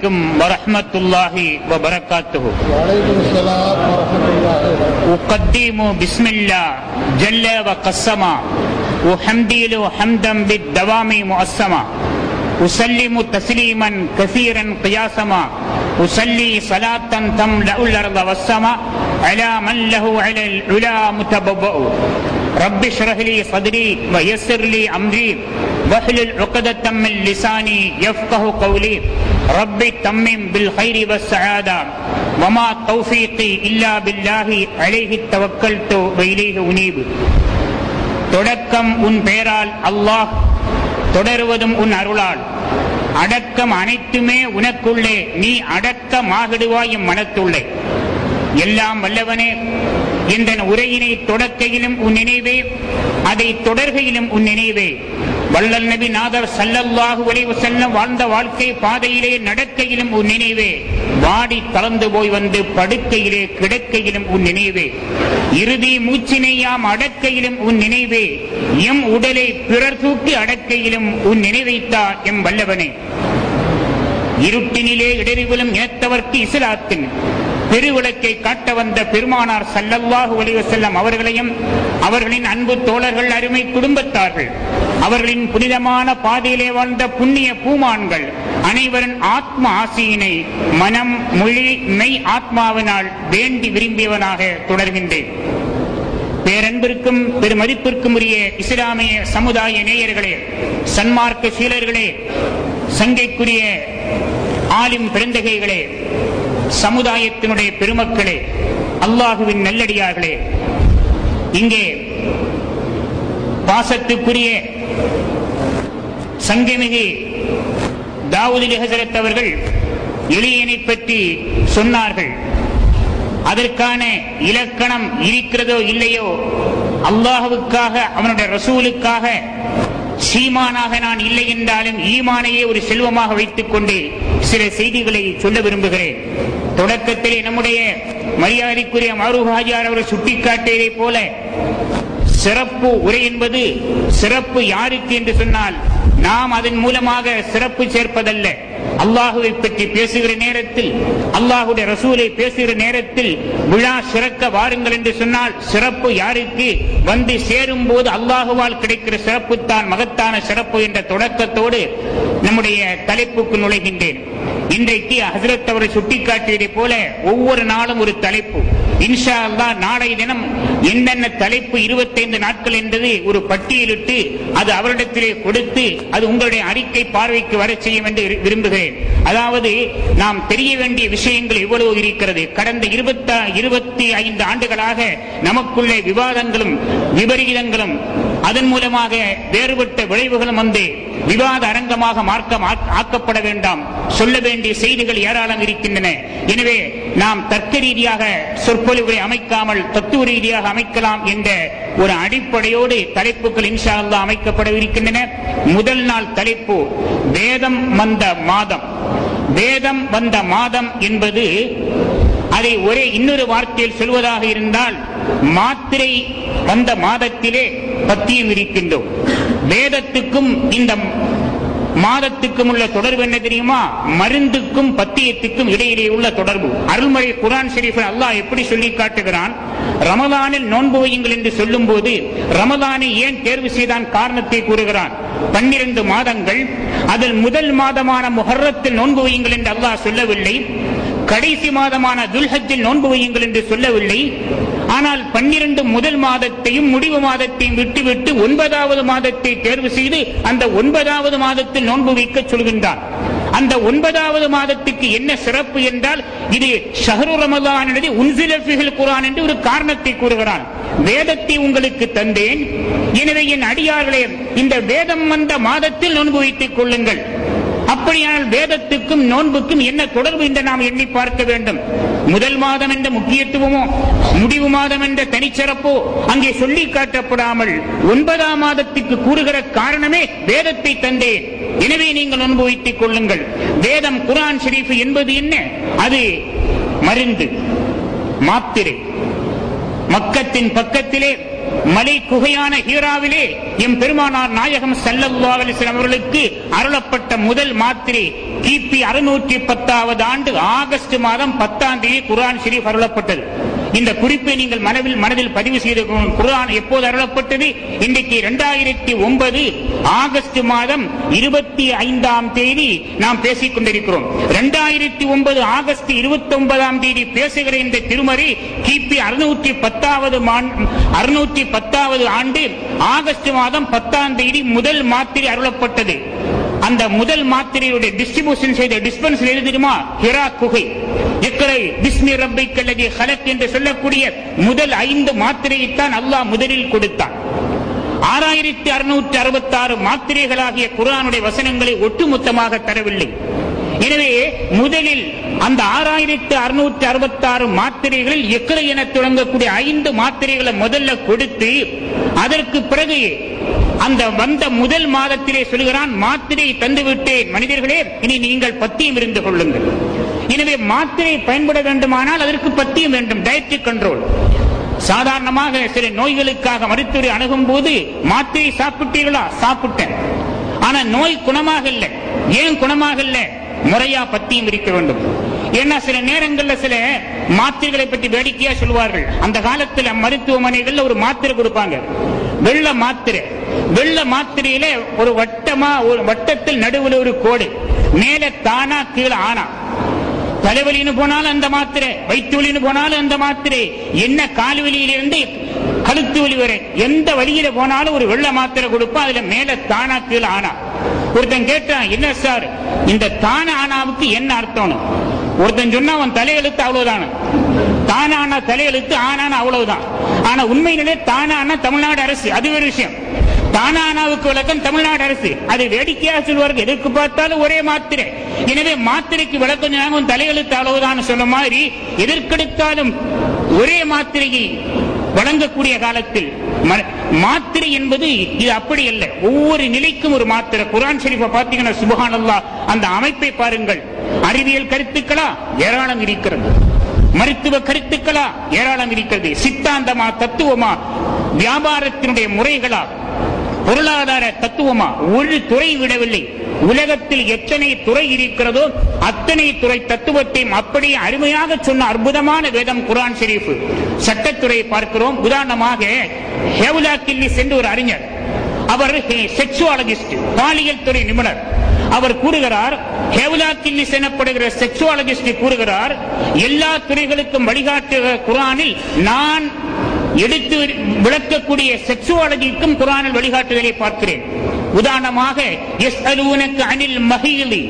عليكم ورحمة الله وبركاته وعليكم السلام ورحمة الله وبركاته أقدم بسم الله جل وقسما أحمدل حمدا بالدوام مؤسما أسلم تسليما كثيرا قياسما أصلي صلاة تملأ الأرض والسماء على من له على العلا متبوأ رب اشرح لي صدري ويسر لي أمري واحلل عقدة من لساني يفقه قولي رب تمم بالخير والسعادة وما توفيقي إلا بالله عليه توكلت وإليه أنيب தொடக்கம் உன் பெயரால் அல்லாஹ் தொடருவதும் உன் அருளால் அடக்கம் அனைத்துமே உனக்குள்ளே நீ அடக்கமாகிடுவாய் எம் மனத்துள்ளே எல்லாம் வல்லவனே என்ற உரையினை தொடக்கையிலும் உன் நினைவே அதை தொடர்கையிலும் உன் நினைவே வள்ளல் நபி நாதர் சல்லல்லாஹு அலைஹி செல்லம் வாழ்ந்த வாழ்க்கை பாதையிலே நடக்கையிலும் உன் நினைவே வாடி கலந்து போய் வந்து படுக்கையிலே கிடக்கையிலும் உன் நினைவே இறுதி மூச்சினையாம் அடக்கையிலும் உன் நினைவே எம் உடலை பிறர் தூக்கி அடக்கையிலும் உன் நினைவைத்தா எம் வல்லவனே இருட்டினிலே இடறிவிலும் இனத்தவர்க்கு இஸ்லாத்தின் பெருவிளக்கை காட்ட வந்த பெருமானார் சல்லல்லாஹு அலைஹி செல்லம் அவர்களையும் அவர்களின் அன்பு தோழர்கள் அருமை குடும்பத்தார்கள் அவர்களின் புனிதமான பாதையிலே வாழ்ந்த புண்ணிய பூமான்கள் அனைவரின் ஆத்ம ஆசையினை மனம் மொழி மெய் ஆத்மாவினால் வேண்டி விரும்பியவனாக தொடர்கின்றேன் பேரன்பிற்கும் பெருமதிப்பிற்கும் உரிய இஸ்லாமிய சமுதாய நேயர்களே சன்மார்க்க சீலர்களே சங்கைக்குரிய ஆலிம் பெருந்தகைகளே சமுதாயத்தினுடைய பெருமக்களே அல்லாஹுவின் நல்லடியார்களே இங்கே பாசத்துக்குரிய சங்கமிகு தாவூதி ஹசரத் அவர்கள் எளியனை பற்றி சொன்னார்கள் அதற்கான இலக்கணம் இருக்கிறதோ இல்லையோ அல்லாஹுவுக்காக அவனுடைய ரசூலுக்காக சீமானாக நான் இல்லை என்றாலும் ஈமானையே ஒரு செல்வமாக வைத்துக் கொண்டு சில செய்திகளை சொல்ல விரும்புகிறேன் தொடக்கத்திலே நம்முடைய மரியாதைக்குரிய மாரூப் ஹாஜியார் அவர் சுட்டிக்காட்டியதை போல சிறப்பு உரை என்பது சிறப்பு யாருக்கு என்று சொன்னால் நாம் அதன் மூலமாக சிறப்பு சேர்ப்பதல்ல அல்லாஹுவை பற்றி பேசுகிற நேரத்தில் அல்லாஹுடைய ரசூலை பேசுகிற நேரத்தில் விழா சிறக்க வாருங்கள் என்று சொன்னால் சிறப்பு யாருக்கு வந்து சேரும் போது அல்லாஹுவால் கிடைக்கிற சிறப்பு தான் மகத்தான சிறப்பு என்ற தொடக்கத்தோடு நம்முடைய தலைப்புக்கு நுழைகின்றேன் இன்றைக்கு ஹசரத் அவரை சுட்டிக்காட்டியதை போல ஒவ்வொரு நாளும் ஒரு தலைப்பு இன்ஷா அல்லா நாளைய தினம் என்னென்ன தலைப்பு இருபத்தைந்து நாட்கள் என்பது ஒரு பட்டியலிட்டு அது அவரிடத்திலே கொடுத்து அது உங்களுடைய அறிக்கை பார்வைக்கு வர செய்யும் என்று விரும்புகிறேன் அதாவது நாம் தெரிய வேண்டிய விஷயங்கள் எவ்வளவு இருக்கிறது கடந்த இருபத்த இருபத்தி ஐந்து ஆண்டுகளாக நமக்குள்ளே விவாதங்களும் விபரீதங்களும் அதன் மூலமாக வேறுபட்ட விளைவுகளும் வந்து விவாத அரங்கமாக மார்க்கம் ஆக்கப்பட வேண்டாம் சொல்ல வேண்டிய செய்திகள் ஏராளம் இருக்கின்றன எனவே நாம் தர்க்க ரீதியாக சொற்பொழிவுகளை அமைக்காமல் தத்துவ ரீதியாக அமைக்கலாம் என்ற ஒரு அடிப்படையோடு தலைப்புகள் இன்ஷா அல்லா அமைக்கப்படவிருக்கின்றன முதல் நாள் தலைப்பு வேதம் வந்த மாதம் வேதம் வந்த மாதம் என்பது அதை ஒரே இன்னொரு வார்த்தையில் சொல்வதாக இருந்தால் மாத்திரை வந்த மாதத்திலே பத்தியம் இருக்கின்றோம் வேதத்துக்கும் இந்த மாதத்துக்கும் உள்ள தொடர்பு என்ன தெரியுமா மருந்துக்கும் பத்தியத்துக்கும் இடையிலே உள்ள தொடர்பு அருள்மொழி குரான் ஷெரீஃபில் அல்லாஹ் எப்படி சொல்லி காட்டுகிறான் ரமதானில் நோன்பு வையுங்கள் என்று சொல்லும் போது ரமதானை ஏன் தேர்வு செய்தான் காரணத்தை கூறுகிறான் பன்னிரண்டு மாதங்கள் அதில் முதல் மாதமான முஹர்ரத்தில் நோன்பு வையுங்கள் என்று அல்லாஹ் சொல்லவில்லை கடைசி மாதமான துல்ஹஜில் நோன்பு வையுங்கள் என்று சொல்லவில்லை ஆனால் பன்னிரண்டு முதல் மாதத்தையும் முடிவு மாதத்தையும் விட்டுவிட்டு ஒன்பதாவது மாதத்தை தேர்வு செய்து அந்த ஒன்பதாவது மாதத்தில் நோன்பு வைக்க சொல்கின்றான் அந்த ஒன்பதாவது மாதத்துக்கு என்ன சிறப்பு என்றால் இது ஷஹரு ரமதான் உன்சிலபிகள் குரான் என்று ஒரு காரணத்தை கூறுகிறான் வேதத்தை உங்களுக்கு தந்தேன் எனவே என் அடியார்களே இந்த வேதம் வந்த மாதத்தில் நோன்பு வைத்துக் கொள்ளுங்கள் அப்படியானால் வேதத்துக்கும் நோன்புக்கும் என்ன தொடர்பு என்று நாம் எண்ணி பார்க்க வேண்டும் முதல் மாதம் என்ற முக்கியத்துவமோ முடிவு மாதம் என்ற தனிச்சிறப்போ அங்கே சொல்லி காட்டப்படாமல் ஒன்பதாம் மாதத்துக்கு கூறுகிற காரணமே வேதத்தை தந்தேன் எனவே நீங்கள் நோன்பு வைத்துக் கொள்ளுங்கள் வேதம் குரான் ஷெரீஃப் என்பது என்ன அது மருந்து மாத்திரை மக்கத்தின் பக்கத்திலே மலை குகையான ஹீராவிலே எம் பெருமானார் நாயகம் ஸல்லல்லாஹு அலைஹி வஸல்லம் அவர்களுக்கு அருளப்பட்ட முதல் மாத்திரை கிபி அறுநூற்றி பத்தாவது ஆண்டு ஆகஸ்ட் மாதம் பத்தாம் தேதி குர்ஆன் ஷெரீப் அருளப்பட்டது இந்த குறிப்பை நீங்கள் மனதில் மனதில் பதிவு செய்து கொள்ளுங்கள். குர்ஆன் எப்போது அருளப்பட்டது இன்றைக்கு இரண்டாயிரத்தி ஒன்பது ஆகஸ்ட் மாதம் இருபத்தி ஐந்தாம் தேதி நாம் பேசிக் கொண்டிருக்கிறோம் இரண்டாயிரத்தி ஒன்பது ஆகஸ்ட் இருபத்தி ஒன்பதாம் தேதி பேசுகிற இந்த திருமறை கிபி அறுநூற்றி பத்தாவது அறுநூற்றி பத்தாவது ஆண்டு ஆகஸ்ட் மாதம் பத்தாம் தேதி முதல் மாத்திரை அருளப்பட்டது அந்த முதல் மாத்திரையுடைய டிஸ்ட்ரிபியூஷன் செய்த டிஸ்பென்ஸ் எது தெரியுமா ஹிரா குகை இக்கரை பிஸ்மி ரப்பை கல்லதி ஹலக் என்று சொல்லக்கூடிய முதல் ஐந்து மாத்திரையைத்தான் அல்லாஹ் முதலில் கொடுத்தான் ஆறாயிரத்தி அறுநூற்றி அறுபத்தி ஆறு மாத்திரைகளாகிய குரானுடைய வசனங்களை ஒட்டுமொத்தமாக தரவில்லை எனவே முதலில் அந்த ஆறாயிரத்தி அறுநூற்றி அறுபத்தி ஆறு மாத்திரைகளில் எக்கரை என தொடங்கக்கூடிய ஐந்து மாத்திரைகளை முதல்ல கொடுத்து அதற்கு பிறகு அந்த வந்த முதல் மாதத்திலே சொல்கிறான் மாத்திரை தந்து விட்டேன் மனிதர்களே இனி நீங்கள் பத்தியம் இருந்து கொள்ளுங்கள் எனவே மாத்திரை பயன்பட வேண்டுமானால் அதற்கு பத்தியம் வேண்டும் டயட்ரி கண்ட்ரோல் சாதாரணமாக சில நோய்களுக்காக மருத்துவரை அணுகும் போது மாத்திரை சாப்பிட்டீர்களா சாப்பிட்டேன் ஆனா நோய் குணமாக இல்லை ஏன் குணமாக இல்லை முறையா பத்தியம் இருக்க வேண்டும் ஏன்னா சில நேரங்கள்ல சில மாத்திரைகளை பற்றி வேடிக்கையா சொல்வார்கள் அந்த காலத்துல மருத்துவமனைகள்ல ஒரு மாத்திரை கொடுப்பாங்க வெள்ள மாத்திரை வெள்ள மாத்திரையில ஒரு வட்டமா ஒரு வட்டத்தில் நடுவில் ஒரு கோடு மேல தானா கீழே ஆனா தலைவலின்னு போனாலும் அந்த மாத்திரை வயிற்று வலின்னு போனாலும் அந்த மாத்திரை என்ன கால் வலியிலிருந்து கழுத்து வலி வரை எந்த வழியில போனாலும் ஒரு வெள்ள மாத்திரை கொடுப்பா அதுல மேல தானா கீழே ஆனா ஒருத்தன் கேட்டான் என்ன சார் இந்த தான ஆனாவுக்கு என்ன அர்த்தம் ஒருத்தன் சொன்னா அவன் தலையெழுத்து அவ்வளவுதான தானான தலையெழுத்து ஆனான அவ்வளவுதான் ஆனா உண்மையிலே தானான தமிழ்நாடு அரசு அது ஒரு விஷயம் தானானாவுக்கு விளக்கம் தமிழ்நாடு அரசு அது வேடிக்கையாக சொல்வார்கள் எதற்கு பார்த்தாலும் ஒரே மாத்திரை எனவே மாத்திரைக்கு விளக்கம் சொன்னாங்க உன் தலையெழுத்து அளவுதான் சொன்ன மாதிரி எதற்கெடுத்தாலும் ஒரே மாத்திரையை வழங்கக்கூடிய காலத்தில் ம- மாத்திரை என்பது இது அப்படி அல்ல ஒவ்வொரு நிலைக்கும் ஒரு மாத்திரை குரான் ஷெரீஃபை பார்த்தீங்கன்னா சுபஹானல்லா அந்த அமைப்பை பாருங்கள் அறிவியல் கருத்துக்களா ஏராளம் இருக்கிறது மருத்துவ கருத்துக்களா ஏராளம் இருக்கிறது சித்தாந்தமா தத்துவமா வியாபாரத்தினுடைய முறைகளா பொருளாதார தத்துவமா ஒரு துறை விடவில்லை உலகத்தில் எத்தனை துறை இருக்கிறதோ அத்தனை துறை தத்துவத்தையும் அப்படியே அருமையாக சொன்ன அற்புதமான வேதம் குரான் ஷெரீஃப் சட்டத்துறையை பார்க்கிறோம் உதாரணமாக ஹெவ்லா கில்லி சென்று ஒரு அறிஞர் அவர் செக்சுவாலஜிஸ்ட் பாலியல் துறை நிபுணர் அவர் கூறுகிறார் ஹேவலா கில்லிஸ் எனப்படுகிற செக்சுவாலஜிஸ்ட் கூறுகிறார் எல்லா துறைகளுக்கும் வழிகாட்டுகிற குரானில் நான் எடுத்து விளக்கக்கூடிய செக்சுவாலஜிக்கும் குரானில் வழிகாட்டுதலை பார்க்கிறேன் உதாரணமாக எஸ் அலுவனுக்கு அனில் மகிழி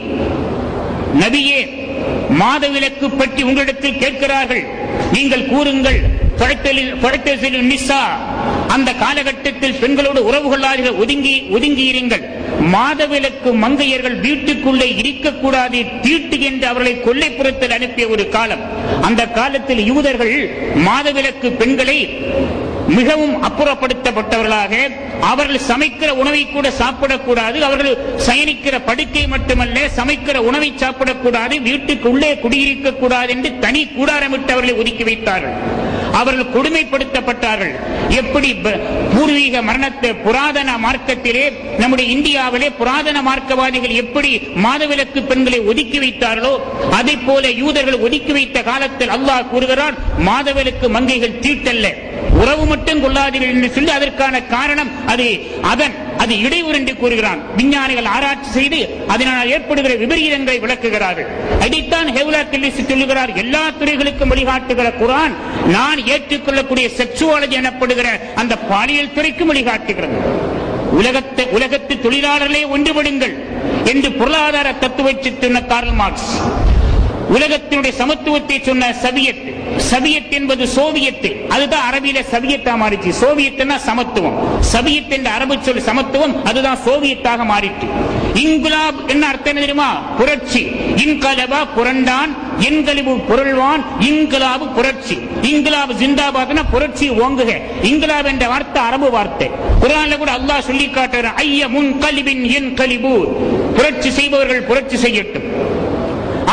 நபியே மாதவிலக்கு பற்றி உங்களிடத்தில் கேட்கிறார்கள் நீங்கள் கூறுங்கள் தொலைத்தலில் தொலைத்தலில் நிசா அந்த காலகட்டத்தில் பெண்களோடு உறவு கொள்ளாதீர்கள் ஒதுங்கி ஒதுங்கி இருங்கள் மாதவிலக்கு மங்கையர்கள் வீட்டுக்குள்ளே இருக்கக்கூடாது தீட்டு என்று அவர்களை கொல்லைப்புறத்தில் அனுப்பிய ஒரு காலம் அந்த காலத்தில் யூதர்கள் மாதவிலக்கு பெண்களை மிகவும் அப்புறப்படுத்தப்பட்டவர்களாக அவர்கள் சமைக்கிற உணவை கூட சாப்பிடக்கூடாது அவர்கள் சயனிக்கிற படுக்கை மட்டுமல்ல சமைக்கிற உணவை சாப்பிடக்கூடாது வீட்டுக்கு உள்ளே குடியிருக்க கூடாது என்று தனி கூடாரமிட்டு அவர்களை ஒதுக்கி வைத்தார்கள் அவர்கள் கொடுமைப்படுத்தப்பட்டார்கள் எப்படி ப- பூர்வீக மரணத்தை புராதன மார்க்கத்திலே நம்முடைய இந்தியாவிலே புராதன மார்க்கவாதிகள் எப்படி மாதவிலக்கு பெண்களை ஒதுக்கி வைத்தார்களோ அதை போல யூதர்கள் ஒதுக்கி வைத்த காலத்தில் அல்லாஹ் கூறுகிறான் மாதவிலக்கு மங்கைகள் தீட்டல்ல உறவு மட்டும் கொள்ளாதீர்கள் என்று சொல்லி அதற்கான காரணம் அது அதன் அது இடையூறு என்று கூறுகிறான் விஞ்ஞானிகள் ஆராய்ச்சி செய்து அதனால் ஏற்படுகிற விபரீதங்களை விளக்குகிறார்கள் அதைத்தான் ஹெவ்லா கில்லிஸ் சொல்லுகிறார் எல்லா துறைகளுக்கும் வழிகாட்டுகிற குரான் நான் ஏற்றுக்கொள்ளக்கூடிய செக்சுவாலஜி எனப்படுகிற அந்த பாலியல் துறைக்கும் வழிகாட்டுகிறது உலகத்தை உலகத்து தொழிலாளர்களே ஒன்றுபடுங்கள் என்று பொருளாதார தத்துவத்தை சொன்ன கார்ல் மார்க்ஸ் உலகத்தினுடைய சமத்துவத்தை சொன்ன சவியத் சவியத் என்பது சோவியத் அதுதான் அரபியில சவியத்தா மாறிச்சு சோவியத்னா சமத்துவம் சவியத் என்ற அரபு சொல் சமத்துவம் அதுதான் சோவியத்தாக மாறிட்டு இன்குலாப் என்ன அர்த்தம் என்ன தெரியுமா புரட்சி இன்கலபா புரண்டான் என்கலிபு பொருள்வான் இன்குலாபு புரட்சி இன்குலாபு ஜிந்தாபாத்னா புரட்சி ஓங்குக இன்குலாப் என்ற வார்த்தை அரபு வார்த்தை குரான்ல கூட அல்லாஹ் சொல்லி காட்டுற ஐய முன் கலிபின் என் கலிபு புரட்சி செய்பவர்கள் புரட்சி செய்யட்டும்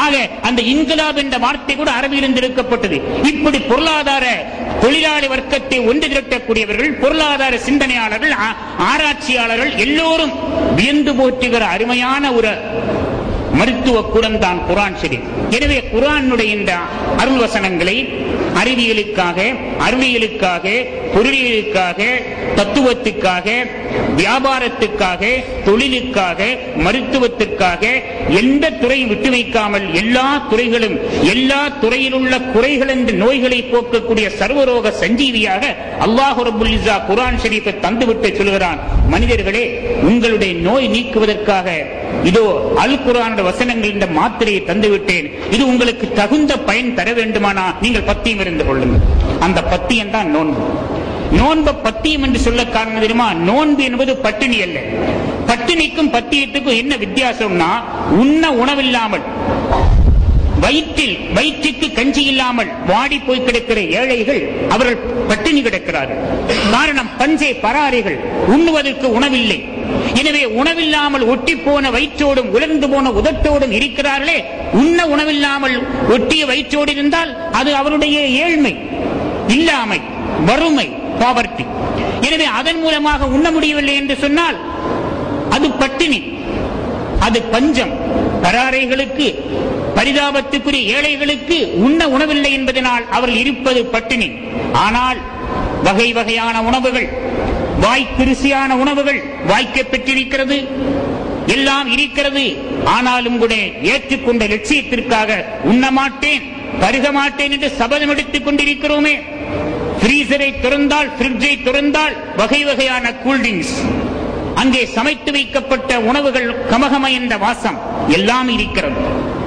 ஆக அந்த இன்குலாப் என்ற வார்த்தை கூட அரபியிலிருந்து எடுக்கப்பட்டது இப்படி பொருளாதார தொழிலாளி வர்க்கத்தை ஒன்று திரட்டக்கூடியவர்கள் பொருளாதார சிந்தனையாளர்கள் ஆ- ஆராய்ச்சியாளர்கள் எல்லோரும் வியந்து போற்றுகிற அருமையான ஒரு மருத்துவ கூடம் தான் குரான் ஷெரீப் எனவே குரானுடைய இந்த அருள் வசனங்களை அறிவியலுக்காக அறிவியலுக்காக பொருளியலுக்காக தத்துவத்துக்காக வியாபாரத்துக்காக தொழிலுக்காக மருத்துவத்திற்காக எந்த துறையும் விட்டு வைக்காமல் எல்லா துறைகளும் எல்லா துறையில் உள்ள குறைகள் என்று நோய்களை போக்கக்கூடிய சர்வரோக சஞ்சீவியாக அல்லாஹு ரபுல் இஸ்ஸா குரான் ஷெரீஃபை தந்துவிட்டு சொல்கிறான் மனிதர்களே உங்களுடைய நோய் நீக்குவதற்காக இதோ அல் குரானோட வசனங்கள் இந்த மாத்திரையை தந்துவிட்டேன் இது உங்களுக்கு தகுந்த பயன் தர வேண்டுமானா நீங்கள் பத்தியம் இருந்து கொள்ளுங்கள் அந்த பத்தியம் தான் நோன்பு நோன்பு பத்தியம் என்று சொல்ல காரணம் தெரியுமா நோன்பு என்பது பட்டினி அல்ல பட்டினிக்கும் பத்தியத்துக்கும் என்ன வித்தியாசம்னா உண்ண உணவில்லாமல் வயிற்றில் வயிற்றுக்கு கஞ்சி இல்லாமல் வாடி போய் கிடக்கிற ஏழைகள் அவர்கள் பட்டினி கிடக்கிறார்கள் காரணம் பஞ்சை பராரிகள் உண்ணுவதற்கு உணவில்லை எனவே உணவில்லாமல் ஒட்டி போன வயிற்றோடும் உலர்ந்து போன உதட்டோடும் இருக்கிறார்களே உண்ண உணவில்லாமல் ஒட்டிய வயிற்றோடு இருந்தால் அது அவருடைய ஏழ்மை இல்லாமை வறுமை பாவர்ட்டி எனவே அதன் மூலமாக உண்ண முடியவில்லை என்று சொன்னால் அது பட்டினி அது பஞ்சம் பராரைகளுக்கு பரிதாபத்துக்குரிய ஏழைகளுக்கு உண்ண உணவில்லை என்பதனால் அவர்கள் இருப்பது பட்டினி ஆனால் வகை வகையான உணவுகள் வாய்க்கு ருசியான உணவுகள் வாய்க்க பெற்றிருக்கிறது எல்லாம் இருக்கிறது ஆனாலும் கூட ஏற்றுக்கொண்ட லட்சியத்திற்காக உண்ண மாட்டேன் பருக மாட்டேன் என்று சபதம் எடுத்துக் கொண்டிருக்கிறோமே ஃப்ரீசரை திறந்தால் ஃப்ரிட்ஜை திறந்தால் வகை வகையான கூல்ட்ரிங்க்ஸ் அங்கே சமைத்து வைக்கப்பட்ட உணவுகள் கமகம என்ற வாசம் எல்லாம் இருக்கிறது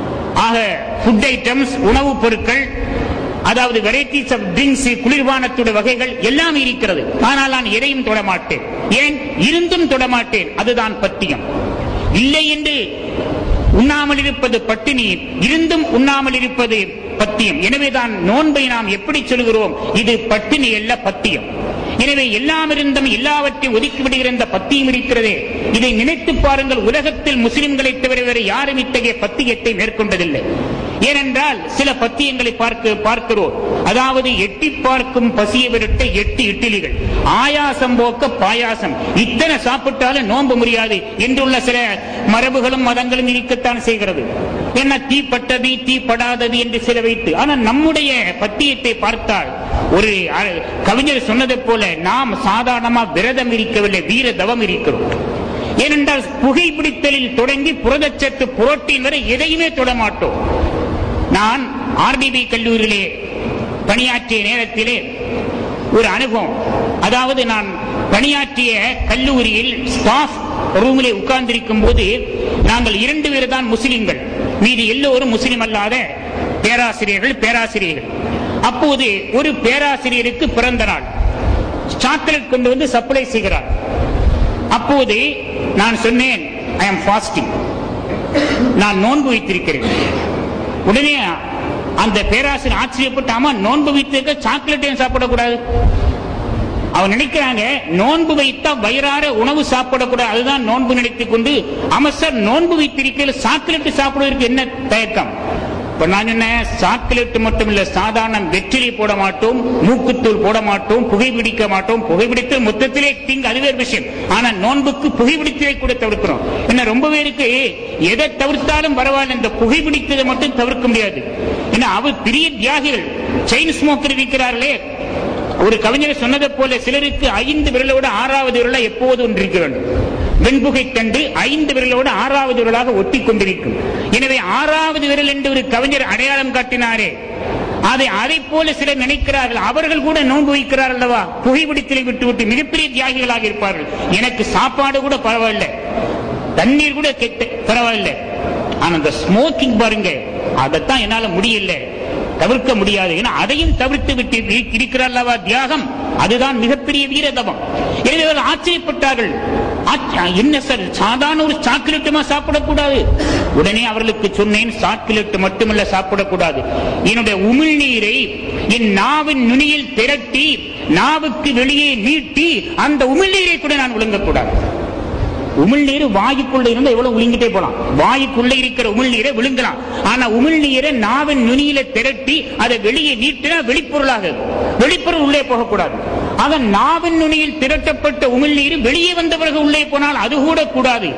ஆக ஃபுட் ஐட்டம்ஸ் உணவுப் பொருட்கள் அதாவது வெரைட்டிஸ் ஆஃப் ட்ரிங்க்ஸ் குளிர்பானத்துடைய வகைகள் எல்லாம் இருக்கிறது ஆனால் நான் எதையும் தொடமாட்டேன் ஏன் இருந்தும் தொடமாட்டேன் அதுதான் பத்தியம் இல்லை என்று உண்ணாமல் இருப்பது பட்டினி இருந்தும் உண்ணாமல் இருப்பது பத்தியம் எனவேதான் நோன்பை நாம் எப்படி சொல்கிறோம் இது பட்டினி அல்ல பத்தியம் எனவே எல்லாம் இருந்தும் எல்லாவற்றையும் ஒதுக்கி விடுகிற இந்த பத்தியம் இருக்கிறதே இதை நினைத்து பாருங்கள் உலகத்தில் முஸ்லிம்களை தவிர வேறு யாரும் இத்தகைய பத்தியத்தை மேற்கொண்டதில்லை ஏனென்றால் சில பத்தியங்களை பார்க்க பார்க்கிறோம் அதாவது எட்டி பார்க்கும் பசிய விரட்ட எட்டு இட்டிலிகள் ஆயாசம் போக்க பாயாசம் இத்தனை சாப்பிட்டாலும் நோன்பு முடியாது என்றுள்ள சில மரபுகளும் மதங்களும் இருக்கத்தான் செய்கிறது என்ன தீ பட்டது தீ படாதது என்று சில வைத்து ஆனால் நம்முடைய பத்தியத்தை பார்த்தால் ஒரு அஹ், கவிஞர் சொன்னதை போல நாம் சாதாரணமா விரதம் இருக்கவில்லை வீர தவம் இருக்கிறோம் ஏனென்றால் புகைப்பிடித்தலில் தொடங்கி புரதச்சத்து புரோட்டீன் வரை எதையுமே தொடமாட்டோம் நான் ஆர்டிபி கல்லூரியிலே பணியாற்றிய நேரத்திலே ஒரு அனுபவம் அதாவது நான் பணியாற்றிய கல்லூரியில் ஸ்டாஃப் ரூமிலே உட்கார்ந்திருக்கும் போது நாங்கள் இரண்டு பேர் தான் முஸ்லிம்கள் மீதி எல்லோரும் முஸ்லிம் அல்லாத பேராசிரியர்கள் பேராசிரியர்கள் அப்போது ஒரு பேராசிரியருக்கு பிறந்த நாள் சாக்லேட் கொண்டு வந்து சப்ளை செய்கிறார் அப்போது நான் சொன்னேன் ஐ எம் ஃபாஸ்டிங் நான் நோன்பு வைத்திருக்கிறேன் உடனே அந்த பேராசிரியர் ஆச்சரியப்பட்டு ஆமா நோன்பு வைத்திருக்க சாக்லேட்டையும் சாப்பிடக்கூடாது அவன் நினைக்கிறாங்க நோன்பு வைத்தா வயிறார உணவு சாப்பிடக்கூடாது அதுதான் நோன்பு நினைத்துக் கொண்டு ஆமா சார் நோன்பு வைத்திருக்கையில் சாக்லேட் சாப்பிடுவதற்கு என்ன தயக்கம் இப்ப நான் சொன்னேன் சாக்லேட் மட்டும் இல்ல சாதாரண வெற்றிலை போட மாட்டோம் மூக்குத்தூள் போட மாட்டோம் புகைப்பிடிக்க மாட்டோம் புகைப்பிடித்தல் மொத்தத்திலே தீங்கு அது வேறு விஷயம் ஆனா நோன்புக்கு புகைப்பிடித்தலை கூட தவிர்க்கிறோம் என்ன ரொம்ப பேருக்கு எதை தவிர்த்தாலும் பரவாயில்ல இந்த புகைப்பிடித்ததை மட்டும் தவிர்க்க முடியாது ஏன்னா அவர் பெரிய தியாகிகள் செயின் ஸ்மோக்கர் இருக்கிறார்களே ஒரு கவிஞர் சொன்னதை போல சிலருக்கு ஐந்து விரலோட ஆறாவது விரலை எப்போது ஒன்றிருக்க வேண்டும் வெண்புகை கண்டு ஐந்து விரலோடு ஆறாவது விரலாக ஒட்டி கொண்டிருக்கும் எனவே ஆறாவது விரல் என்று ஒரு கவிஞர் அடையாளம் காட்டினாரே அதை அதை போல சிலர் நினைக்கிறார்கள் அவர்கள் கூட நோன்பு வைக்கிறார் அல்லவா புகைப்பிடித்தலை விட்டு விட்டு மிகப்பெரிய தியாகிகளாக இருப்பார்கள் எனக்கு சாப்பாடு கூட பரவாயில்ல தண்ணீர் கூட கெட்ட பரவாயில்ல ஆனா அந்த ஸ்மோக்கிங் பாருங்க அதைத்தான் என்னால முடியல தவிர்க்க முடியாது ஏன்னா அதையும் தவிர்த்து விட்டு இரு- இருக்கிறார் அல்லவா தியாகம் அதுதான் மிகப்பெரிய வீரதவம் எனவே அவர்கள் ஆச்சரியப்பட்டார்கள் ஆச்ச- என்ன சார் சாதாரண ஒரு சாக்லேட்டுமா சாப்பிடக்கூடாது உடனே அவர்களுக்கு சொன்னேன் சாக்லேட் மட்டுமல்ல சாப்பிடக்கூடாது என்னுடைய உமிழ்நீரை என் நாவின் நுனியில் திரட்டி நாவுக்கு வெளியே நீட்டி அந்த உமிழ்நீரை கூட நான் விழுங்கக்கூடாது உமிழ்நீர் வாயுக்குள்ள இருந்து எவ்வளவு விழுங்கிட்டே போலாம் வாயுக்குள்ள இருக்கிற உமிழ்நீரை விழுங்கலாம் ஆனா உமிழ்நீரை நாவின் நுனியில திரட்டி அதை வெளியே நீட்டினா வெளிப்பொருளாக வெளிப்பொருள் உள்ளே போகக்கூடாது ஆக நாவின் நுனியில் திரட்டப்பட்ட உமிழ்நீர் வெளியே வந்த பிறகு உள்ளே போனால் அது கூட கூடாது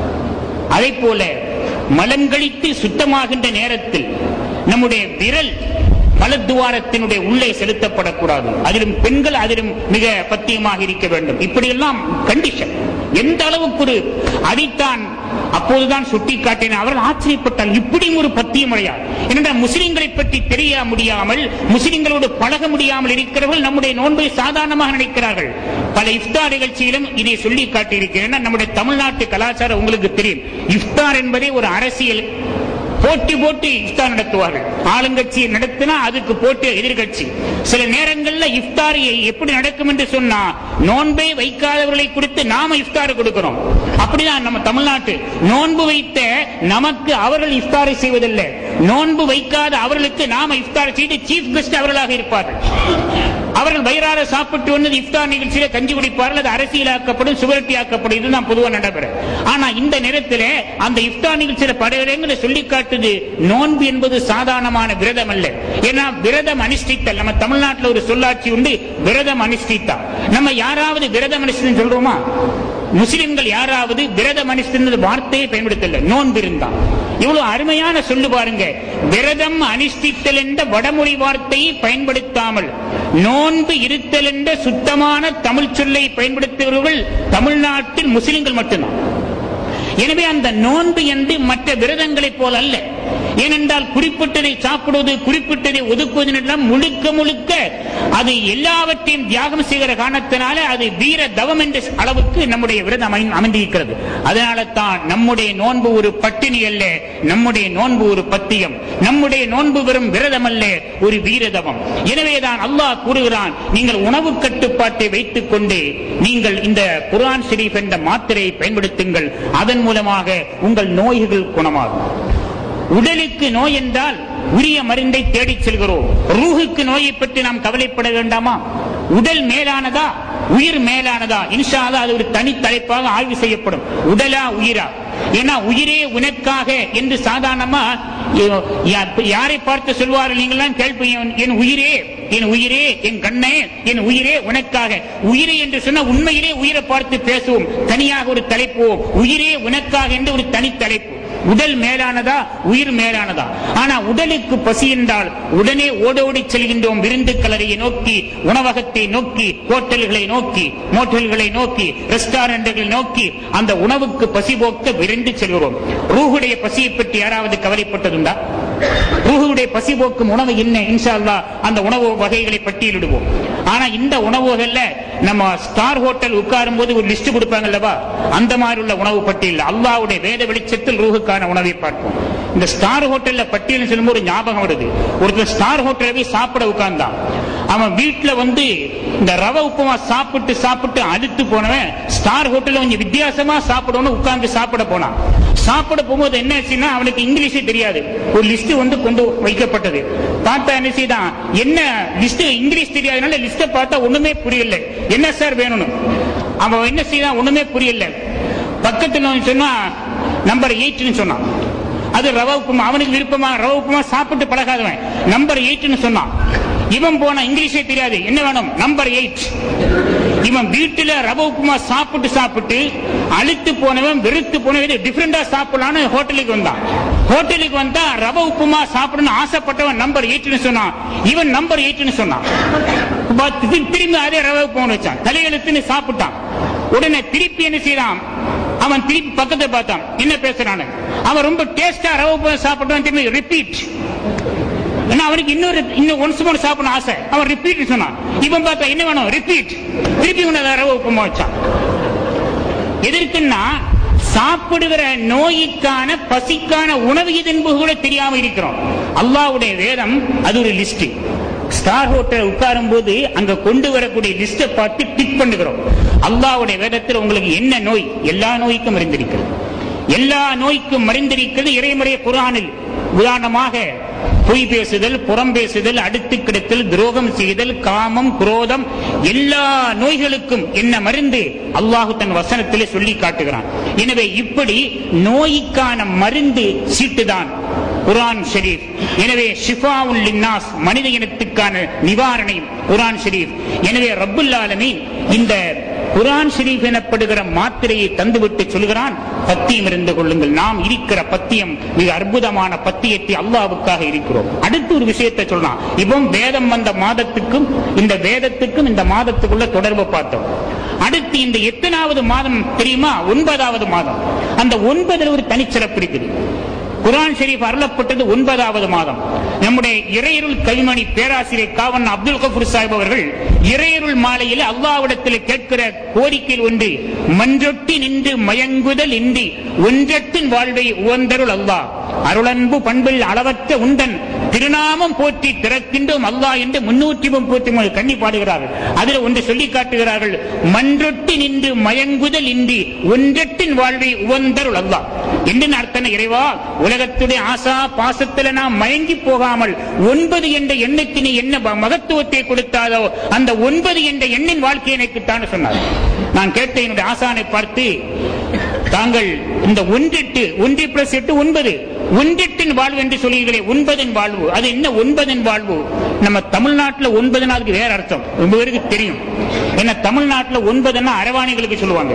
அதை போல மலம் கழித்து சுத்தமாகின்ற நேரத்தில் நம்முடைய விரல் மலத்துவாரத்தினுடைய உள்ளே செலுத்தப்படக்கூடாது அதிலும் பெண்கள் அதிலும் மிக பத்தியமாக இருக்க வேண்டும் இப்படியெல்லாம் கண்டிஷன் எந்த அளவுக்கு ஒரு அதைத்தான் அப்போதுதான் சுட்டி காட்டின அவர்கள் ஆச்சரியப்பட்டால் இப்படியும் ஒரு பத்தியம் அடையாது ஏனென்றால் முஸ்லிம்களை பற்றி தெரிய முடியாமல் முஸ்லிம்களோடு பழக முடியாமல் இருக்கிறவர்கள் நம்முடைய நோன்பை சாதாரணமாக நினைக்கிறார்கள் பல இஃப்தார் நிகழ்ச்சியிலும் இதை சொல்லி காட்டியிருக்கிறேன் நம்முடைய தமிழ்நாட்டு கலாச்சாரம் உங்களுக்கு தெரியும் இஃப்தார் என்பதே ஒரு அரசியல் போட்டி போட்டு இஃப்தார் நடத்துவார்கள் ஆளுங்கட்சி நடத்தினா அதுக்கு போட்டு எதிர்கட்சி சில நேரங்கள்ல இஃப்தார் எப்படி நடக்கும் என்று சொன்னா நோன்பை வைக்காதவர்களை கொடுத்து நாம இஃப்தார் கொடுக்கிறோம் அப்படிதான் நம்ம தமிழ்நாட்டு நோன்பு வைத்த நமக்கு அவர்கள் இஃப்தாரை செய்வதில்லை நோன்பு வைக்காத அவர்களுக்கு நாம இஃப்தார் செய்து சீஃப் கெஸ்ட் அவர்களாக இருப்பார்கள் அவர்கள் வயிறார சாப்பிட்டு வந்தது இஃப்தார் நிகழ்ச்சியில கஞ்சி குடிப்பார்கள் அது அரசியலாக்கப்படும் சுவரட்டி ஆக்கப்படும் இதுதான் பொதுவாக நடைபெறும் ஆனா இந்த நேரத்தில் அந்த இஃப்தார் நிகழ்ச்சியில படையிடங்களை சொல்லி காட்டுது நோன்பு என்பது சாதாரணமான விரதம் அல்ல ஏன்னா விரதம் அனுஷ்டித்தல் நம்ம தமிழ்நாட்டில் ஒரு சொல்லாட்சி உண்டு விரதம் அனுஷ்டித்தா நம்ம யாராவது விரதம் அனுஷ்டின்னு சொல்றோமா முஸ்லிம்கள் யாராவது விரதம் அனுஷ்டிந்த வார்த்தையை பயன்படுத்தல நோன்பு இருந்தா இவ்வளவு அருமையான சொல்லு பாருங்க விரதம் அனுஷ்டித்தல் என்ற வடமொழி வார்த்தையை பயன்படுத்தாமல் நோன்பு இருத்தல் என்ற சுத்தமான தமிழ் சொல்லை பயன்படுத்துபவர்கள் தமிழ்நாட்டில் முஸ்லிம்கள் மட்டும்தான் எனவே அந்த நோன்பு என்று மற்ற விரதங்களைப் போல அல்ல ஏனென்றால் குறிப்பிட்டதை சாப்பிடுவது குறிப்பிட்டதை ஒதுக்குவது எல்லாம் முழுக்க முழுக்க அது எல்லாவற்றையும் தியாகம் செய்கிற காரணத்தினால அது வீர தவம் என்ற அளவுக்கு நம்முடைய விரதம் அமை- அமைந்திருக்கிறது அதனால தான் நம்முடைய நோன்பு ஒரு பட்டினி அல்ல நம்முடைய நோன்பு ஒரு பத்தியம் நம்முடைய நோன்பு வெறும் விரதம் அல்ல ஒரு வீரதவம் எனவேதான் அல்லாஹ் கூறுகிறான் நீங்கள் உணவு கட்டுப்பாட்டை வைத்துக் கொண்டு நீங்கள் இந்த குர்ஆன் ஷெரீப் என்ற மாத்திரையை பயன்படுத்துங்கள் அதன் மூலமாக உங்கள் நோய்கள் குணமாகும் உடலுக்கு நோய் என்றால் உரிய மருந்தை தேடிச் செல்கிறோம் ரூஹுக்கு நோயை பற்றி நாம் கவலைப்பட வேண்டாமா உடல் மேலானதா உயிர் மேலானதா இன்ஷா அல்லாஹ் அது ஒரு தனி தலைப்பாக ஆய்வு செய்யப்படும் உடலா உயிரா ஏன்னா உயிரே உனக்காக என்று சாதாரணமா யா- யா- யாரை பார்த்து சொல்வார்கள் நீங்களாம் கேள்வி என் உயிரே என் உயிரே என் கண்ணே என் உயிரே உனக்காக உயிரே என்று சொன்ன உண்மையிலே உயிரை பார்த்து பேசுவோம் தனியாக ஒரு தலைப்பு உயிரே உனக்காக என்று ஒரு தனி தலைப்பு உடல் மேலானதா உயிர் மேலானதா ஆனா உடலுக்கு பசி என்றால் உடனே ஓடோடி செல்கின்றோம் விருந்து கலரையை நோக்கி உணவகத்தை நோக்கி ஹோட்டல்களை நோக்கி மோட்டல்களை நோக்கி ரெஸ்டாரண்ட்களை நோக்கி அந்த உணவுக்கு பசி போக்க விரைந்து செல்கிறோம் ரூஹுடைய பசியை பற்றி யாராவது கவலைப்பட்டதுண்டா ரூஹுடைய பசி போக்கும் உணவு என்ன இன்ஷா அல்லாஹ் அந்த உணவு வகைகளை பட்டியலிடுவோம் ஆனா இந்த உணவுகள்ல நம்ம ஸ்டார் ஹோட்டல் உட்காரும் போது ஒரு லிஸ்ட் கொடுப்பாங்க அல்லவா அந்த மாதிரி உள்ள உணவு பட்டியல் அல்லாவுடைய வேத வெளிச்சத்தில் ரூஹுக்கான உணவை பார்ப்போம் இந்த ஸ்டார் ஹோட்டல்ல பட்டியல் சொல்லும்போது ஒரு ஞாபகம் வருது ஒருத்தர் ஸ்டார் ஹோட்டல்ல போய் சாப்பிட உட்கார்ந்தான் அவன் வீட்டுல வந்து இந்த ரவ உப்புமா சாப்பிட்டு சாப்பிட்டு அழுத்து போனவன் ஸ்டார் ஹோட்டல்ல கொஞ்சம் வித்தியாசமா சாப்பிடணும்னு உட்கார்ந்து சாப்பிட போனான் சாப்பிட போகும்போது என்ன ஆச்சுன்னா அவனுக்கு இங்கிலீஷே தெரியாது ஒரு லிஸ்ட் வந்து கொண்டு வைக்கப்பட்டது பார்த்தா என்ன செய்தான் என்ன லிஸ்ட் இங்கிலீஷ் தெரியாதனால லிஸ்ட பார்த்தா ஒண்ணுமே புரியல என்ன சார் வேணும்னு அவன் என்ன செய்தான் ஒண்ணுமே புரியல பக்கத்துல அவன் சொன்னா நம்பர் எயிட்னு சொன்னான் அது ரவ உப்புமா அவனுக்கு விருப்பமா ரவ உப்புமா சாப்பிட்டு பழகாதவன் நம்பர் எயிட்னு சொன்னான் இவன் போனா இங்கிலீஷே தெரியாது என்ன வேணும் நம்பர் எயிட் இவன் வீட்டுல ரவ உப்புமா சாப்பிட்டு சாப்பிட்டு அழுத்து போனவன் வெறுத்து போனவன் டிஃபரெண்டா சாப்பிடலான்னு ஹோட்டலுக்கு வந்தான் ஹோட்டலுக்கு வந்தா ரவ உப்புமா சாப்பிடணும்னு ஆசைப்பட்டவன் நம்பர் எயிட்னு சொன்னான் இவன் நம்பர் எயிட்னு சொன்னான் ப- தி- திரும்பி அதே ரவ உப்புமா வச்சான் தலையெழுத்துன்னு சாப்பிட்டான் உடனே திருப்பி என்ன செய்யறான் அவன் திருப்பி பக்கத்துல பார்த்தான் என்ன பேசுறான்னு அவன் ரொம்ப டேஸ்டா ரவ உப்புமா சாப்பிட்டான் திரும்பி ரிப்பீட் ஏன்னா அவனுக்கு இன்னொரு இன்னும் ஒன்ஸ் மோர் சாப்பிடணும் ஆசை அவன் ரிப்பீட் சொன்னான் இவன் பார்த்தா என்ன வேணும் ரிப்பீட் திருப்பி உன்னை ரவ உப்புமா வச்சான் எதற்குன்னா சாப்பிடுகிற நோய்க்கான பசிக்கான உணவு இது என்பது கூட தெரியாம இருக்கிறோம் அல்லாஹ்வுடைய வேதம் அது ஒரு லிஸ்ட் ஸ்டார் ஹோட்டல் உட்காரும் போது அங்க கொண்டு வரக்கூடிய லிஸ்ட பார்த்து டிக் பண்ணுகிறோம் அல்லாஹ்வுடைய வேதத்தில் உங்களுக்கு என்ன நோய் எல்லா நோய்க்கும் மருந்திருக்கிறது எல்லா நோய்க்கும் மருந்திருக்கிறது இறைமுறை குரானில் உதாரணமாக பொய் பேசுதல் புறம் பேசுதல் அடுத்து கிடத்தல் துரோகம் செய்தல் காமம் குரோதம் எல்லா நோய்களுக்கும் என்ன மருந்து அல்லாஹு தன் வசனத்திலே சொல்லி காட்டுகிறான் எனவே இப்படி நோய்க்கான மருந்து சீட்டுதான் குரான் ஷரீப் எனவே ஷிஃபாவுல் லின்னாஸ் மனித இனத்துக்கான நிவாரணை குரான் ஷரீப் எனவே ரப்புல் ஆலமீன் இந்த குரான் ஷரீப் எனப்படுகிற மாத்திரையை தந்துவிட்டு சொல்கிறான் பத்தியம் இருந்து கொள்ளுங்கள் நாம் இருக்கிற பத்தியம் மிக அற்புதமான பத்தியத்தை அல்லாவுக்காக இருக்கிறோம் அடுத்து ஒரு விஷயத்தை சொல்லலாம் இப்போ வேதம் வந்த மாதத்துக்கும் இந்த வேதத்துக்கும் இந்த மாதத்துக்குள்ள தொடர்பு பார்த்தோம் அடுத்து இந்த எத்தனாவது மாதம் தெரியுமா ஒன்பதாவது மாதம் அந்த ஒன்பதுல ஒரு தனிச்சிறப்பு இருக்குது குரான் ஷெரீப் அருளப்பட்டது ஒன்பதாவது மாதம் நம்முடைய இறையருள் கவிமணி பேராசிரியர் காவன் அப்துல் கபூர் சாஹிப் அவர்கள் இறையருள் மாலையில் அல்லாவிடத்தில் கேட்கிற கோரிக்கையில் ஒன்று மன்றொட்டி நின்று மயங்குதல் இன்றி ஒன்றத்தின் வாழ்வை உவந்தருள் அல்லாஹ் அருளன்பு பண்பில் அளவற்ற உண்டன் திருநாமம் போற்றி திறக்கின்றோம் அல்லாஹ் என்று முன்னூற்றி முப்பத்தி மூணு கண்ணி பாடுகிறார்கள் அதில் ஒன்று சொல்லி காட்டுகிறார்கள் மன்றொட்டி நின்று மயங்குதல் இன்றி ஒன்றத்தின் வாழ்வை உவந்தருள் அல்லாஹ் என்று அர்த்தம் இறைவா உலகத்துடைய ஆசா பாசத்துல நாம் மயங்கி போகாமல் ஒன்பது என்ற எண்ணுக்கு நீ என்ன ப- மகத்துவத்தை கொடுத்தாலோ அந்த ஒன்பது என்ற எண்ணின் வாழ்க்கை எனக்குத்தான் சொன்னார் நான் கேட்ட என்னுடைய ஆசானை பார்த்து தாங்கள் இந்த ஒன்றெட்டு ஒன்று பிளஸ் எட்டு ஒன்பது ஒன்றெட்டின் வாழ்வு என்று சொல்லுகிறீர்களே ஒன்பதின் வாழ்வு அது என்ன ஒன்பதின் வாழ்வு நம்ம தமிழ்நாட்டுல ஒன்பதுனா அதுக்கு வேற அர்த்தம் ரொம்ப பேருக்கு தெரியும் ஏன்னா தமிழ்நாட்டுல ஒன்பதுன்னா அரவாணிகளுக்கு சொல்லுவாங்க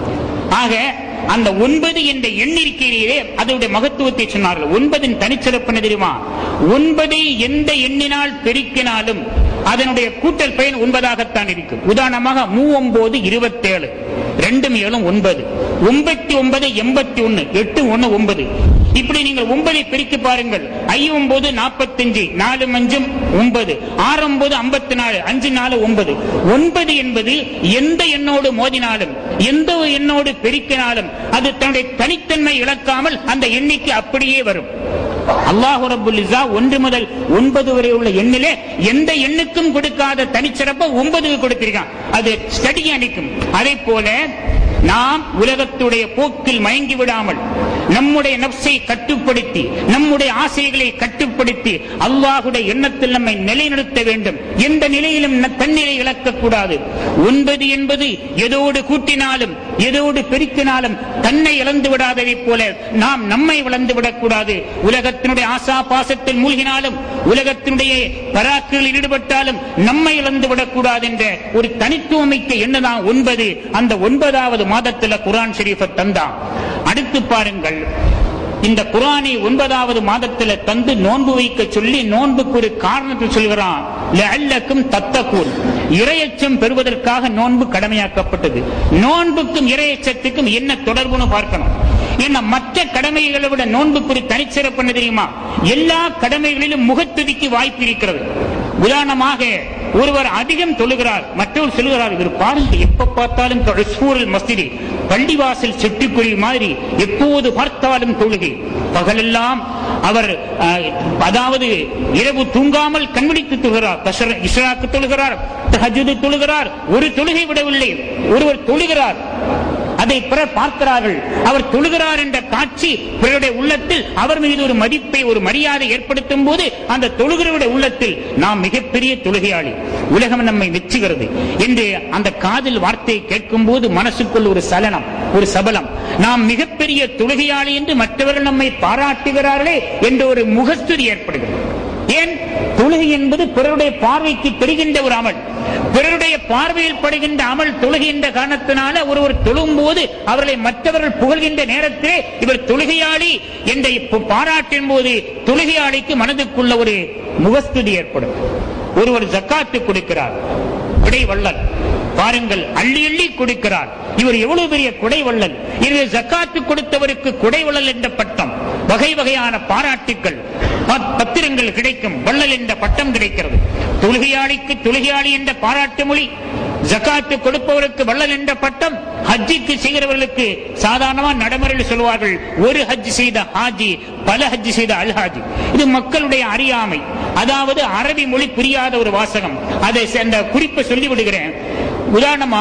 ஆக அந்த ஒன்பது என்ற எண்ணிருக்கையிலே அதனுடைய மகத்துவத்தை சொன்னார்கள் ஒன்பதின் தனிச்சிறப்பு என்ன தெரியுமா ஒன்பதை எந்த எண்ணினால் பெருக்கினாலும் அதனுடைய கூட்டல் பயன் ஒன்பதாகத்தான் இருக்கும் உதாரணமாக மூவொன்பது இருபத்தேழு ரெண்டும் ஏழும் ஒன்பது ஒன்பத்தி ஒன்பது எண்பத்தி ஒன்னு எட்டு ஒன்னு ஒன்பது இப்படி நீங்கள் ஒன்பதை பெருக்கி பாருங்கள் ஐ ஒன்பது நாற்பத்தஞ்சு நாலு அஞ்சும் ஒன்பது ஆறு ஒன்பது ஐம்பத்தி நாலு அஞ்சு நாலு ஒன்பது ஒன்பது என்பது எந்த எண்ணோடு மோதினாலும் எந்த எண்ணோடு பெருக்கினாலும் அது தன்னுடைய தனித்தன்மை இழக்காமல் அந்த எண்ணிக்கை அப்படியே வரும் அல்லாஹு ரப்புல் இஸ்ஸா ஒன்று முதல் ஒன்பது வரை உள்ள எண்ணிலே எந்த எண்ணுக்கும் கொடுக்காத தனிச்சிறப்பை ஒன்பதுக்கு கொடுத்திருக்கான் அது ஸ்டடி அளிக்கும் அதே போல நாம் உலகத்துடைய போக்கில் மயங்கி விடாமல் நம்முடைய நப்சை கட்டுப்படுத்தி நம்முடைய ஆசைகளை கட்டுப்படுத்தி அல்லாஹுடைய எண்ணத்தில் நம்மை நிலைநிறுத்த வேண்டும் எந்த நிலையிலும் ந- தன்னிலை இழக்கக்கூடாது ஒன்பது என்பது எதோடு கூட்டினாலும் எதோடு பெருக்கினாலும் தன்னை இழந்து விடாததைப் போல நாம் நம்மை இழந்து விடக்கூடாது உலகத்தினுடைய ஆசா பாசத்தில் மூழ்கினாலும் உலகத்தினுடைய பராக்குகளில் ஈடுபட்டாலும் நம்மை இழந்து விடக்கூடாது என்ற ஒரு தனித்துவமிக்க எண்ணதான் ஒன்பது அந்த ஒன்பதாவது மாதத்துல குரான் ஷெரீஃபை தந்தான் அடுத்து பாருங்கள் இந்த குரானை ஒன்பதாவது மாதத்துல தந்து நோன்பு வைக்க சொல்லி நோன்புக்கு ஒரு காரணத்தை சொல்கிறான் லஅல்லக்கும் தத்தக்கூன் இரையச்சம் பெறுவதற்காக நோன்பு கடமையாக்கப்பட்டது நோன்புக்கும் இரையச்சத்துக்கும் என்ன தொடர்புன்னு பார்க்கணும் ஏன்னா மற்ற கடமைகளை விட நோன்புக்கு ஒரு தனிச்சிறப்பு என்ன தெரியுமா எல்லா கடமைகளிலும் முகத்துதிக்கு வாய்ப்பு இருக்கிறது உதாரணமாக ஒருவர் அதிகம் தொழுகிறார் மற்றவர் சொல்லுகிறார் இவர் பாருங்க எப்ப பார்த்தாலும் ரசூலுல் மஸ்ஜிதி பள்ளிவாசல் செட்டுக்குழி மாதிரி எப்போது பார்த்தாலும் தொழுகை பகலெல்லாம் அவர் அஹ், அதாவது இரவு தூங்காமல் கண்விழித்து தொழுகிறார் தஷர- இஷ்ராக்கு தொழுகிறார் தஹஜ்ஜுது தொழுகிறார் ஒரு தொழுகை விடவில்லை ஒருவர் தொழுகிறார் அதை பிறர் பார்க்கிறார்கள் அவர் தொழுகிறார் என்ற காட்சி பிறருடைய உள்ளத்தில் அவர் மீது ஒரு மதிப்பை ஒரு மரியாதை ஏற்படுத்தும் போது அந்த தொழுகிறவருடைய உள்ளத்தில் நாம் மிகப்பெரிய தொழுகையாளி உலகம் நம்மை மெச்சுகிறது என்று அந்த காதில் வார்த்தையை கேட்கும் போது மனசுக்குள் ஒரு சலனம் ஒரு சபலம் நாம் மிகப்பெரிய தொழுகையாளி என்று மற்றவர்கள் நம்மை பாராட்டுகிறார்களே என்ற ஒரு முகஸ்துதி ஏற்படுகிறது ஏன் தொழுகை என்பது பிறருடைய பார்வைக்கு தெரிகின்ற ஒரு அமல் பிறருடைய பார்வையில் படுகின்ற அமல் தொழுகின்ற காரணத்தினால ஒருவர் தொழும் போது அவர்களை மற்றவர்கள் புகழ்கின்ற நேரத்திலே இவர் தொழுகையாளி என்ற இப்ப பாராட்டின் போது தொழுகையாளிக்கு மனதுக்குள்ள ஒரு முகஸ்துதி ஏற்படும் ஒருவர் ஜக்காத்து கொடுக்கிறார் குடை வள்ளல் பாருங்கள் அள்ளி அள்ளி கொடுக்கிறார் இவர் எவ்வளவு பெரிய குடை வள்ளல் எனவே ஜக்காத்து கொடுத்தவருக்கு குடை வள்ளல் என்ற பட்டம் வகை வகையான பாராட்டுக்கள் பத்- பத்திரங்கள் கிடைக்கும் வள்ளல் என்ற பட்டம் கிடைக்கிறது தொழுகையாளிக்கு தொழுகையாளி என்ற பாராட்டு மொழி ஜக்காத்து கொடுப்பவருக்கு வள்ளல் என்ற பட்டம் ஹஜ்ஜிக்கு செய்கிறவர்களுக்கு சாதாரணமா நடைமுறையில் சொல்வார்கள் ஒரு ஹஜ் செய்த ஹாஜி பல ஹஜ் செய்த அல் ஹாஜி இது மக்களுடைய அறியாமை அதாவது அரபி மொழி புரியாத ஒரு வாசகம் அதை ச- அந்த குறிப்பை சொல்லி விடுகிறேன் உதாரணமா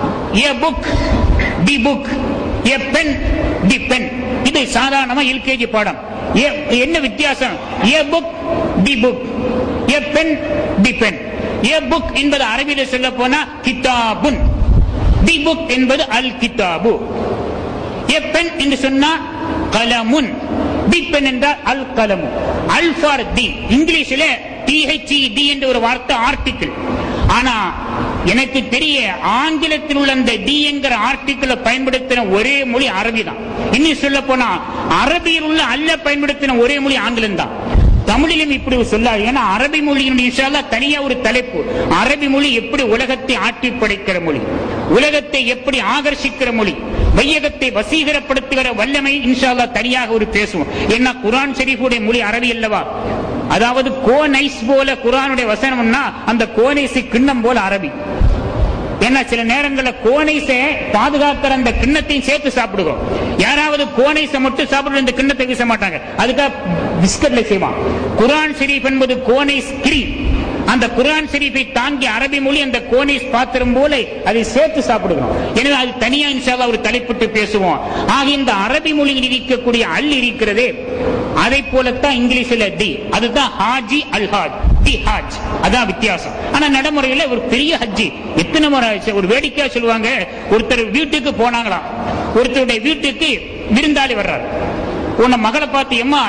a book the book a pen the pen இது சாதாரணமா எல்கேஜி பாடம் ஏ- என்ன வித்தியாசம் a book the book a pen the pen a book என்பது அரபியில சொல்ல போனா கிதாபுன் தி புக் என்பது அல் கிதாபு ஏ பென் என்று சொன்னா கலமுன் தி பென் என்றால் அல் கலமு அல் ஃபார் தி இங்கிலீஷில் டிஹெச்இ டி என்ற ஒரு வார்த்தை ஆர்டிக்கிள் ஆனா எனக்கு தெரிய ஆங்கிலத்தில் உள்ள அந்த டி என்கிற ஆர்டிக்கிளை பயன்படுத்தின ஒரே மொழி அரபி தான் இன்னும் சொல்ல போனா அரபியில் உள்ள அல்ல பயன்படுத்தின ஒரே மொழி ஆங்கிலம் தான் தமிழிலும் இப்படி சொல்லாது ஏன்னா அரபி மொழியினுடைய இன்ஷா அல்லாஹ் தனியா ஒரு தலைப்பு அரபி மொழி எப்படி உலகத்தை ஆட்டி படைக்கிற மொழி உலகத்தை எப்படி ஆகர்ஷிக்கிற மொழி வையகத்தை வசீகரப்படுத்துகிற வல்லமை இன்ஷா அல்லாஹ் தனியாக ஒரு பேசுவோம் ஏன்னா குரான் ஷெரீஃபுடைய மொழி அரபி அல்லவா அதாவது கோனைஸ் போல குரானுடைய வசனம்னா அந்த கோனைசு கிண்ணம் போல அரபி ஏன்னா சில நேரங்களில் கோனைசை பாதுகாக்கிற அந்த கிண்ணத்தையும் சேர்த்து சாப்பிடுவோம் யாராவது கோனைசை மட்டும் சாப்பிடுற இந்த கிண்ணத்தை வீச மாட்டாங்க அதுக்காக பிஸ்கட்ல செய்வான் குரான் ஷெரீப் என்பது கோனைஸ் கிரி அந்த குரான் ஷெரீஃபை தாங்கி அரபி மொழி அந்த கோனைஸ் பாத்திரம் போல அதை சேர்த்து சாப்பிடுகிறோம் எனவே அது தனியா இன்ஷால்லா ஒரு தலைப்பிட்டு பேசுவோம் ஆக இந்த அரபி மொழியில் இருக்கக்கூடிய அல் இருக்கிறதே அதை போலத்தான் இங்கிலீஷ்ல தி அதுதான் ஹாஜி அல் ஹாஜ் தி ஹாஜ் அதான் வித்தியாசம் ஆனா நடைமுறையில ஒரு பெரிய ஹஜ்ஜி எத்தனை முறை ஆச்சு? ஒரு வேடிக்கையா சொல்லுவாங்க ஒருத்தர் வீட்டுக்கு போனாங்களாம் ஒருத்தருடைய வீட்டுக்கு விருந்தாளி வர்றாரு உன்னை மகளை பார்த்து எம்மா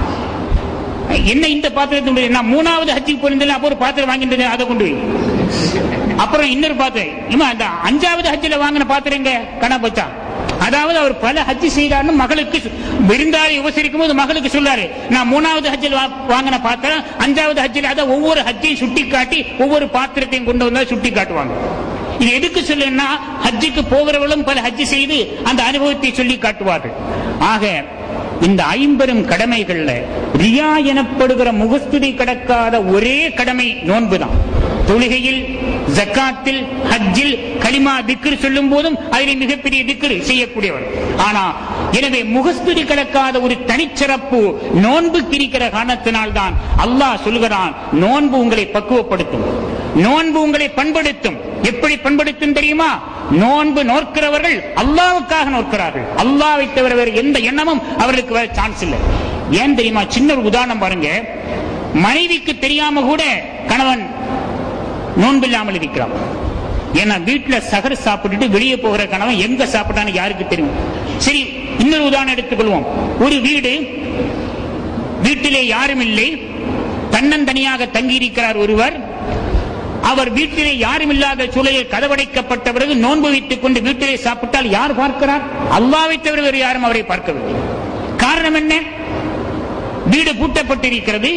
என்ன இந்த பாத்திரத்தை நான் மூணாவது ஹஜ்ஜிக்கு போயிருந்தேன் அப்போ ஒரு பாத்திரம் வாங்கிட்டு அதை கொண்டு போய் அப்புறம் இன்னொரு பாத்திரம் இம்மா இந்த அஞ்சாவது ஹஜ்ஜில் வாங்கின பாத்திரம் எங்க கணா போச்சா அதாவது அவர் பல ஹஜ்ஜி செய்தார்னு மகளுக்கு சொ- விருந்தாளி உபசரிக்கும் போது மகளுக்கு சொல்லாரு நான் மூணாவது ஹஜ்ஜில் வா- வாங்கின பாத்திரம் அஞ்சாவது ஹஜ்ஜில் அதை ஒவ்வொரு ஹஜ்ஜையும் சுட்டி காட்டி ஒவ்வொரு பாத்திரத்தையும் கொண்டு வந்தா சுட்டி காட்டுவாங்க இது எதுக்கு சொல்லுன்னா ஹஜ்ஜுக்கு போகிறவர்களும் பல ஹஜ்ஜி செய்து அந்த அனுபவத்தை சொல்லி காட்டுவார்கள் ஆக இந்த ஐம்பெரும் கடமைகள்ல ரியா எனப்படுகிற முகஸ்துதி கடக்காத ஒரே கடமை நோன்புதான் தொழுகையில் ஜக்காத்தில் ஹஜ்ஜில் கலிமா திக்ர் சொல்லும் போதும் அதிலே மிகப்பெரிய திக்ர் செய்யக்கூடியவர் ஆனா எனவே முகஸ்துதி கடக்காத ஒரு தனிச்சிறப்பு நோன்புக்கு இருக்கிற காரணத்தினால்தான் அல்லாஹ் சொல்கிறான் நோன்பு உங்களை பக்குவப்படுத்தும் நோன்பு உங்களை பண்படுத்தும் எப்படி பண்படுத்தும் தெரியுமா நோன்பு நோக்கிறவர்கள் அல்லாவுக்காக நோக்கிறார்கள் அல்லாவை தவிர வேறு எந்த எண்ணமும் அவர்களுக்கு வேற சான்ஸ் இல்லை ஏன் தெரியுமா சின்ன ஒரு உதாரணம் பாருங்க மனைவிக்கு தெரியாம கூட கணவன் நோன்பில்லாமல் இருக்கிறான் ஏன்னா வீட்டுல சகர் சாப்பிட்டுட்டு வெளியே போகிற கணவன் எங்க சாப்பிட்டான்னு யாருக்கு தெரியும் சரி இன்னொரு உதாரணம் எடுத்துக்கொள்வோம் ஒரு வீடு வீட்டிலே யாரும் இல்லை தன்னந்தனியாக தங்கியிருக்கிறார் ஒருவர் அவர் வீட்டிலே யாரும் இல்லாத சூழலில் கதவடைக்கப்பட்ட பிறகு நோன்பு வைத்துக் கொண்டு வீட்டிலே சாப்பிட்டால் யார் பார்க்கிறார் அல்லாவை தவிர வேறு யாரும் அவரை பார்க்கவில்லை காரணம் என்ன வீடு பூட்டப்பட்டிருக்கிறது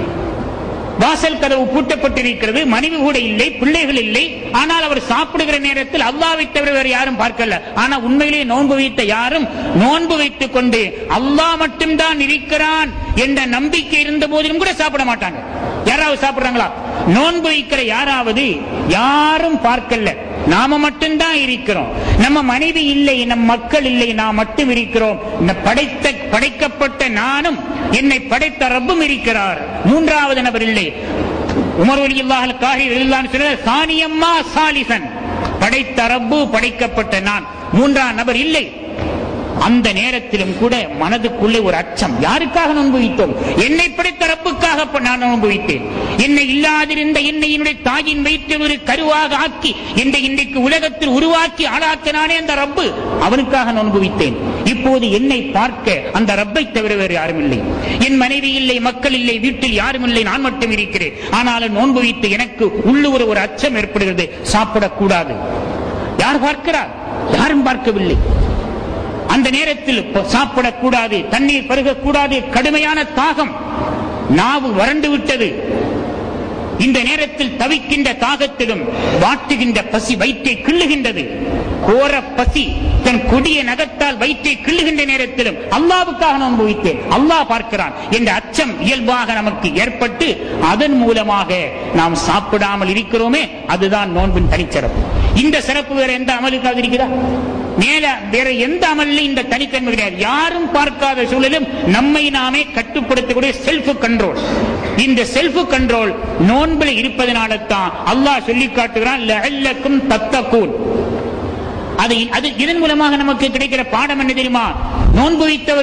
வாசல் கதவு பூட்டப்பட்டிருக்கிறது மனைவி கூட இல்லை பிள்ளைகள் இல்லை ஆனால் அவர் சாப்பிடுகிற நேரத்தில் அல்லாவை தவிர வேறு யாரும் பார்க்கல ஆனா உண்மையிலேயே நோன்பு வைத்த யாரும் நோன்பு வைத்துக் கொண்டு அல்லாஹ் மட்டும்தான் இருக்கிறான் என்ற நம்பிக்கை இருந்த போதிலும் கூட சாப்பிட மாட்டாங்க யாராவது சாப்பிடுறாங்களா நோன்பு வைக்கிற யாராவது யாரும் பார்க்கல நாம மட்டும்தான் இருக்கிறோம் நம்ம மனைவி இல்லை நம் மக்கள் இல்லை நாம் மட்டும் இருக்கிறோம் இந்த படைத்த படைக்கப்பட்ட நானும் என்னை படைத்த ரப்பும் இருக்கிறார் மூன்றாவது நபர் இல்லை உமர் ஒலி அல்லாஹல் காரி சொல்ல சானியம்மா சாலிசன் படைத்த ரப்பு படைக்கப்பட்ட நான் மூன்றாம் நபர் இல்லை அந்த நேரத்திலும் கூட மனதுக்குள்ளே ஒரு அச்சம் யாருக்காக நோன்பு வைத்தோம் என்னை படைத்த ரப்புக்காக அப்ப நான் நோன்பு வைத்தேன் என்னை இல்லாதிருந்த என்னை என்னுடைய தாயின் வயிற்றில் ஒரு கருவாக ஆக்கி என்னை இன்றைக்கு உலகத்தில் உருவாக்கி ஆளாக்கினானே அந்த ரப்பு அவனுக்காக நோன்பு வைத்தேன் இப்போது என்னை பார்க்க அந்த ரப்பை தவிர வேறு யாரும் இல்லை என் மனைவி இல்லை மக்கள் இல்லை வீட்டில் யாரும் இல்லை நான் மட்டும் இருக்கிறேன் ஆனாலும் நோன்பு வைத்து எனக்கு உள்ளூர் ஒரு அச்சம் ஏற்படுகிறது சாப்பிடக்கூடாது யார் பார்க்கிறார் யாரும் பார்க்கவில்லை அந்த நேரத்தில் ப- சாப்பிடக்கூடாது தண்ணீர் பருகக்கூடாது கடுமையான தாகம் நாவு வறண்டு விட்டது இந்த நேரத்தில் தவிக்கின்ற தாகத்திலும் வாட்டுகின்ற பசி வயிற்றை கிள்ளுகின்றது கோர பசி தன் கொடிய நகத்தால் வயிற்றை கிள்ளுகின்ற நேரத்திலும் அல்லாவுக்காக நான் வைத்தேன் அல்லாஹ் பார்க்கிறான் என்ற அச்சம் இயல்பாக நமக்கு ஏற்பட்டு அதன் மூலமாக நாம் சாப்பிடாமல் இருக்கிறோமே அதுதான் நோன்பின் தனிச்சிறப்பு இந்த சிறப்பு வேற எந்த அமலுக்காவது இருக்குதா மேல வேற எந்த அமல்ல இந்த தனித்தன்மை கிடையாது யாரும் பார்க்காத சூழலும் நம்மை நாமே கட்டுப்படுத்தக்கூடிய செல்ஃப் கண்ட்ரோல் இந்த செல்ஃப் கண்ட்ரோல் நோன்பில் இருப்பதனால தான் அல்லாஹ் சொல்லி காட்டுகிறான் லஅல்லக்கும் தத்தக்கூன் அது அது இதன் மூலமாக நமக்கு கிடைக்கிற பாடம் என்ன தெரியுமா நோன்பு வைத்தவர்களே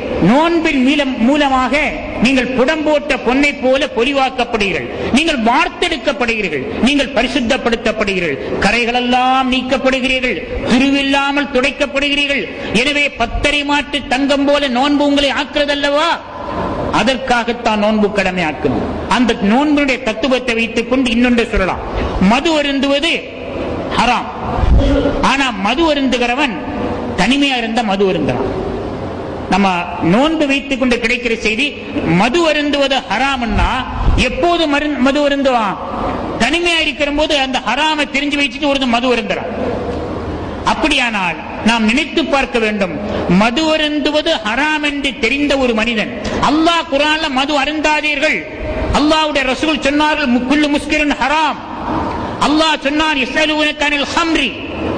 நோன்பின் மீலம் மூலமாக நீங்கள் புடம்போட்ட பொன்னை போல பொலிவாக்கப்படுகிறீர்கள் நீங்கள் வார்த்தெடுக்கப்படுகிறீர்கள் நீங்கள் பரிசுத்தப்படுத்தப்படுகிறீர்கள் கரைகளெல்லாம் நீக்கப்படுகிறீர்கள் துருவில்லாமல் துடைக்கப்படுகிறீர்கள் எனவே பத்தரை மாட்டு தங்கம் போல நோன்பு உங்களை ஆக்குறதல்லவா அதற்காகத்தான் நோன்பு கடமையாக்கணும் அந்த நோன்பினுடைய தத்துவத்தை வைத்துக் கொண்டு இன்னொன்று சொல்லலாம் மது அருந்துவது ஹராம் ஆனா மது அருந்துகிறவன் தனிமையா இருந்த மது அருந்துறான் நம்ம நோன்பு வைத்துக் கொண்டு கிடைக்கிற செய்தி மது அருந்துவது ஹராம்னா எப்போது மருந்து- மது அருந்துவான் தனிமையா இருக்கிற போது அந்த ஹராமை தெரிஞ்சு வச்சுட்டு ஒரு மது அருந்துறான் அப்படியானால் நாம் நினைத்து பார்க்க வேண்டும் மது அருந்துவது ஹராம் என்று தெரிந்த ஒரு மனிதன் அல்லாஹ் குரான்ல மது அருந்தாதீர்கள் அல்லாஹ்வுடைய ரசூல் சொன்னார்கள் முக்குள்ளு முஸ்கிரன் ஹராம் அல்லாஹ் சொன்னான் இஸ்அலூனக ஹம்ரி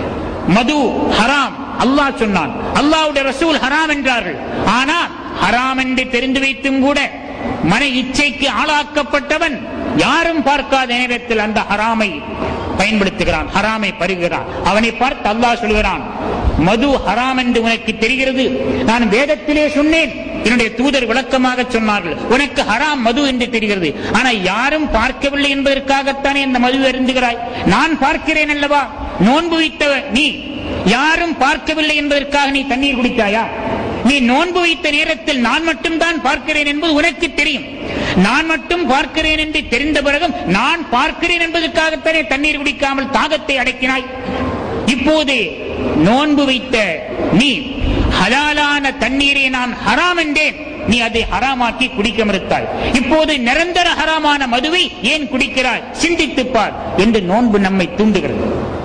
மது ஹராம் அல்லாஹ் சொன்னான் அல்லாஹ்வுடைய ரசூல் ஹராம் என்றார்கள் ஆனால் ஹராம் என்று தெரிந்து வைத்தும் கூட மன இச்சைக்கு ஆளாக்கப்பட்டவன் யாரும் பார்க்காத நேரத்தில் அந்த ஹராமை பயன்படுத்துகிறான் ஹராமை பருகிறான் அவனை பார்த்து அல்லாஹ் சொல்கிறான் மது ஹராம் என்று உனக்கு தெரிகிறது நான் வேதத்திலே சொன்னேன் என்னுடைய தூதர் விளக்கமாக சொன்னார்கள் உனக்கு ஹராம் மது என்று தெரிகிறது ஆனா யாரும் பார்க்கவில்லை என்பதற்காகத்தானே இந்த மது அருந்துகிறாய் நான் பார்க்கிறேன் அல்லவா நோன்பு வைத்த நீ யாரும் பார்க்கவில்லை என்பதற்காக நீ தண்ணீர் குடித்தாயா நீ நோன்பு வைத்த நேரத்தில் நான் மட்டும்தான் பார்க்கிறேன் என்பது உனக்கு தெரியும் நான் மட்டும் பார்க்கிறேன் என்று தெரிந்த பிறகும் நான் பார்க்கிறேன் என்பதற்காகத்தானே தண்ணீர் குடிக்காமல் தாகத்தை அடக்கினாய் இப்போது நோன்பு வைத்த நீ ஹலாலான தண்ணீரை நான் ஹராம் என்றேன் நீ அதை ஹராமாக்கி குடிக்க மறுத்தாய் இப்போது நிரந்தர ஹராமான மதுவை ஏன் குடிக்கிறாய் சிந்தித்துப் பார் என்று நோன்பு நம்மை தூண்டுகிறது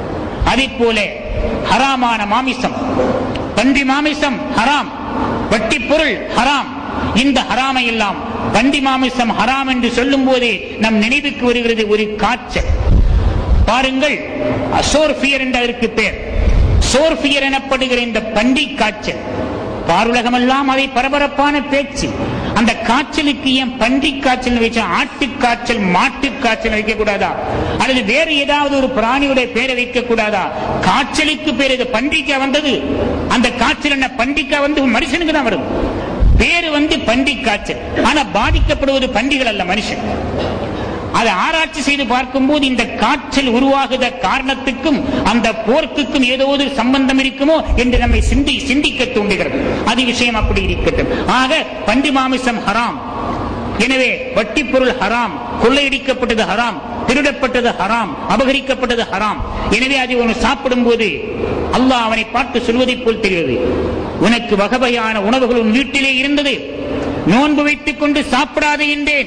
அதே போல ஹராமான மாமிசம் பன்றி மாமிசம் ஹராம் வட்டி பொருள் ஹராம் இந்த ஹராமை எல்லாம் பன்றி மாமிசம் ஹராம் என்று சொல்லும் போதே நம் நினைவுக்கு வருகிறது ஒரு காய்ச்சல் பாருங்கள் அசோர்பியர் என்ற அதற்கு பேர் சோர்பியர் எனப்படுகிற இந்த பன்றி காய்ச்சல் பாருலகமெல்லாம் அதை பரபரப்பான பேச்சு அந்த காய்ச்சலுக்கு ஏன் பன்றி காய்ச்சல் வச்ச ஆட்டு காய்ச்சல் மாட்டு காய்ச்சல் வைக்க கூடாதா அல்லது வேறு ஏதாவது ஒரு பிராணியுடைய பேரை வைக்க கூடாதா காய்ச்சலுக்கு பேர் இது பன்றிக்கா வந்தது அந்த காய்ச்சல் என்ன பன்றிக்கா வந்து மனுஷனுக்கு தான் வருது பேரு வந்து பன்றி காய்ச்சல் ஆனா பாதிக்கப்படுவது பன்றிகள் அல்ல மனுஷன் அதை ஆராய்ச்சி செய்து பார்க்கும்போது இந்த காய்ச்சல் உருவாகுத காரணத்துக்கும் அந்த போர்க்குக்கும் ஏதோ ஒரு சம்பந்தம் இருக்குமோ என்று நம்மை சிந்தி சிந்திக்க தூண்டுகிறது அது விஷயம் அப்படி இருக்கட்டும் ஆக பன்றி மாமிசம் ஹராம் எனவே வட்டி பொருள் ஹராம் கொள்ளையடிக்கப்பட்டது ஹராம் திருடப்பட்டது ஹராம் அபகரிக்கப்பட்டது ஹராம் எனவே அதை ஒன்று சாப்பிடும் போது அல்லாஹ் அவனை பார்த்து சொல்வதைப் போல் தெரிகிறது உனக்கு வகவகையான உணவுகள் உன் வீட்டிலே இருந்தது நோன்பு வைத்துக் கொண்டு சாப்பிடாதே என்றேன்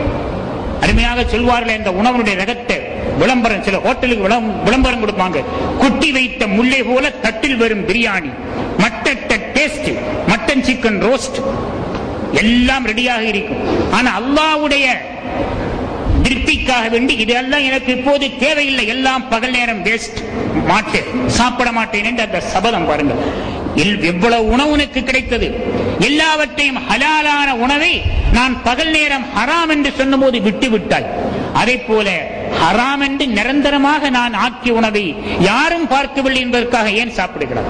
அருமையாக சொல்வார்கள் இந்த உணவனுடைய ரகத்தை விளம்பரம் சில ஹோட்டலுக்கு விளம்- விளம்பரம் கொடுப்பாங்க குட்டி வைத்த முல்லை போல தட்டில் வரும் பிரியாணி மட்டட்ட டேஸ்ட் மட்டன் சிக்கன் ரோஸ்ட் எல்லாம் ரெடியாக இருக்கும் ஆனா அல்லாவுடைய திருப்திக்காக வேண்டி இதெல்லாம் எனக்கு இப்போது தேவையில்லை எல்லாம் பகல் நேரம் வேஸ்ட் மாட்டேன் சாப்பிட மாட்டேன் என்று அந்த சபதம் பாருங்கள் எல்- எவ்வளவு உணவு உனக்கு கிடைத்தது எல்லாவற்றையும் ஹலாலான உணவை நான் பகல் நேரம் ஹராம் என்று சொன்னபோது விட்டு விட்டாய் அதே போல ஹராம் என்று நிரந்தரமாக நான் ஆக்கிய உணவை யாரும் பார்க்கவில்லை என்பதற்காக ஏன் சாப்பிடுகிறார்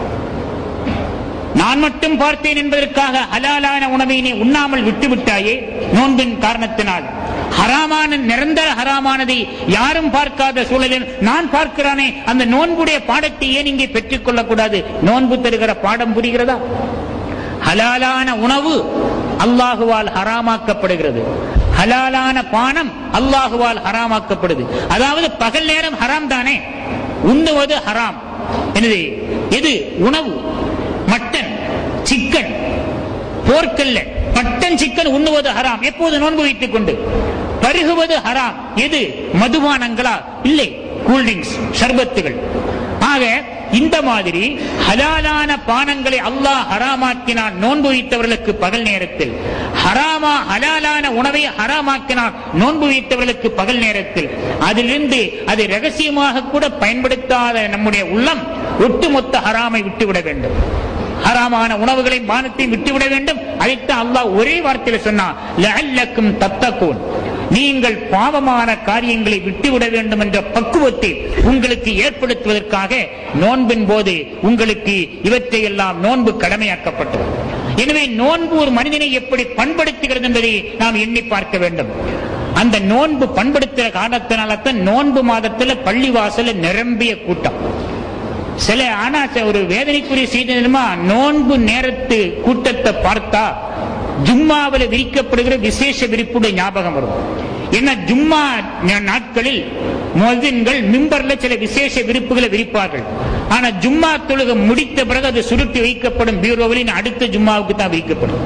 நான் மட்டும் பார்த்தேன் என்பதற்காக ஹலாலான உணவை நீ உண்ணாமல் விட்டு விட்டாயே நோன்பின் காரணத்தினால் ஹராமான நிரந்தர ஹராமானதை யாரும் பார்க்காத சூழலில் நான் பார்க்கிறானே அந்த நோன்புடைய பாடத்தை ஏன் இங்கே பெற்றுக் கொள்ளக்கூடாது நோன்பு தருகிற பாடம் புரிகிறதா ஹலாலான உணவு அல்லாஹுவால் ஹராமாக்கப்படுகிறது ஹலாலான பானம் அல்லாஹுவால் ஹராமாக்கப்படுது அதாவது பகல் நேரம் ஹராம் தானே உண்ணுவது ஹராம் என்னது எது உணவு மட்டன் சிக்கன் போர்க்கல்ல மட்டன் சிக்கன் உண்ணுவது ஹராம் எப்போது நோன்பு வைத்துக் கொண்டு பருகுவது ஹராம் எது மதுபானங்களா இல்லை கூல்ட்ரிங்க்ஸ் சர்பத்துகள் ஆக இந்த மாதிரி ஹலாலான பானங்களை அல்லாஹ் ஹராமாக்கினான் நோன்பு வைத்தவர்களுக்கு பகல் நேரத்தில் ஹராமா ஹலாலான உணவை ஹராமாக்கினான் நோன்பு வைத்தவர்களுக்கு பகல் நேரத்தில் அதிலிருந்து அதை ரகசியமாக கூட பயன்படுத்தாத நம்முடைய உள்ளம் ஒட்டுமொத்த ஹராமை விட்டுவிட வேண்டும் ஹராமான உணவுகளை பானத்தை விட்டுவிட வேண்டும் அதைத்தான் அல்லாஹ் ஒரே வார்த்தையில சொன்னான் லஅல்லக்கும் தத்தக்கூன் நீங்கள் பாவமான காரியங்களை விட்டுவிட வேண்டும் என்ற பக்குவத்தை உங்களுக்கு ஏற்படுத்துவதற்காக நோன்பின் போது உங்களுக்கு இவற்றையெல்லாம் நோன்பு கடமையாக்கப்பட்டது எனவே நோன்பு ஒரு மனிதனை எப்படி பண்படுத்துகிறது என்பதை நாம் எண்ணி பார்க்க வேண்டும் அந்த நோன்பு பண்படுத்துற காரணத்தினால தான் நோன்பு மாதத்துல பள்ளிவாசல நிரம்பிய கூட்டம் சில ஆனா ச- ஒரு வேதனைக்குரிய செய்தி என்னமா நோன்பு நேரத்து கூட்டத்தை பார்த்தா ஜும்மாவில் விரிக்கப்படுகிற விசேஷ விரிப்புடைய ஞாபகம் வரும் ஏன்னா ஜும்மா நா- நாட்களில் முஅத்தின்கள் மிம்பர்ல சில விசேஷ விரிப்புகளை விரிப்பார்கள் ஆனா ஜும்மா தொழுகை முடித்த பிறகு அது சுருட்டி வைக்கப்படும் பீரோவில் அடுத்த ஜும்மாவுக்கு தான் வைக்கப்படும்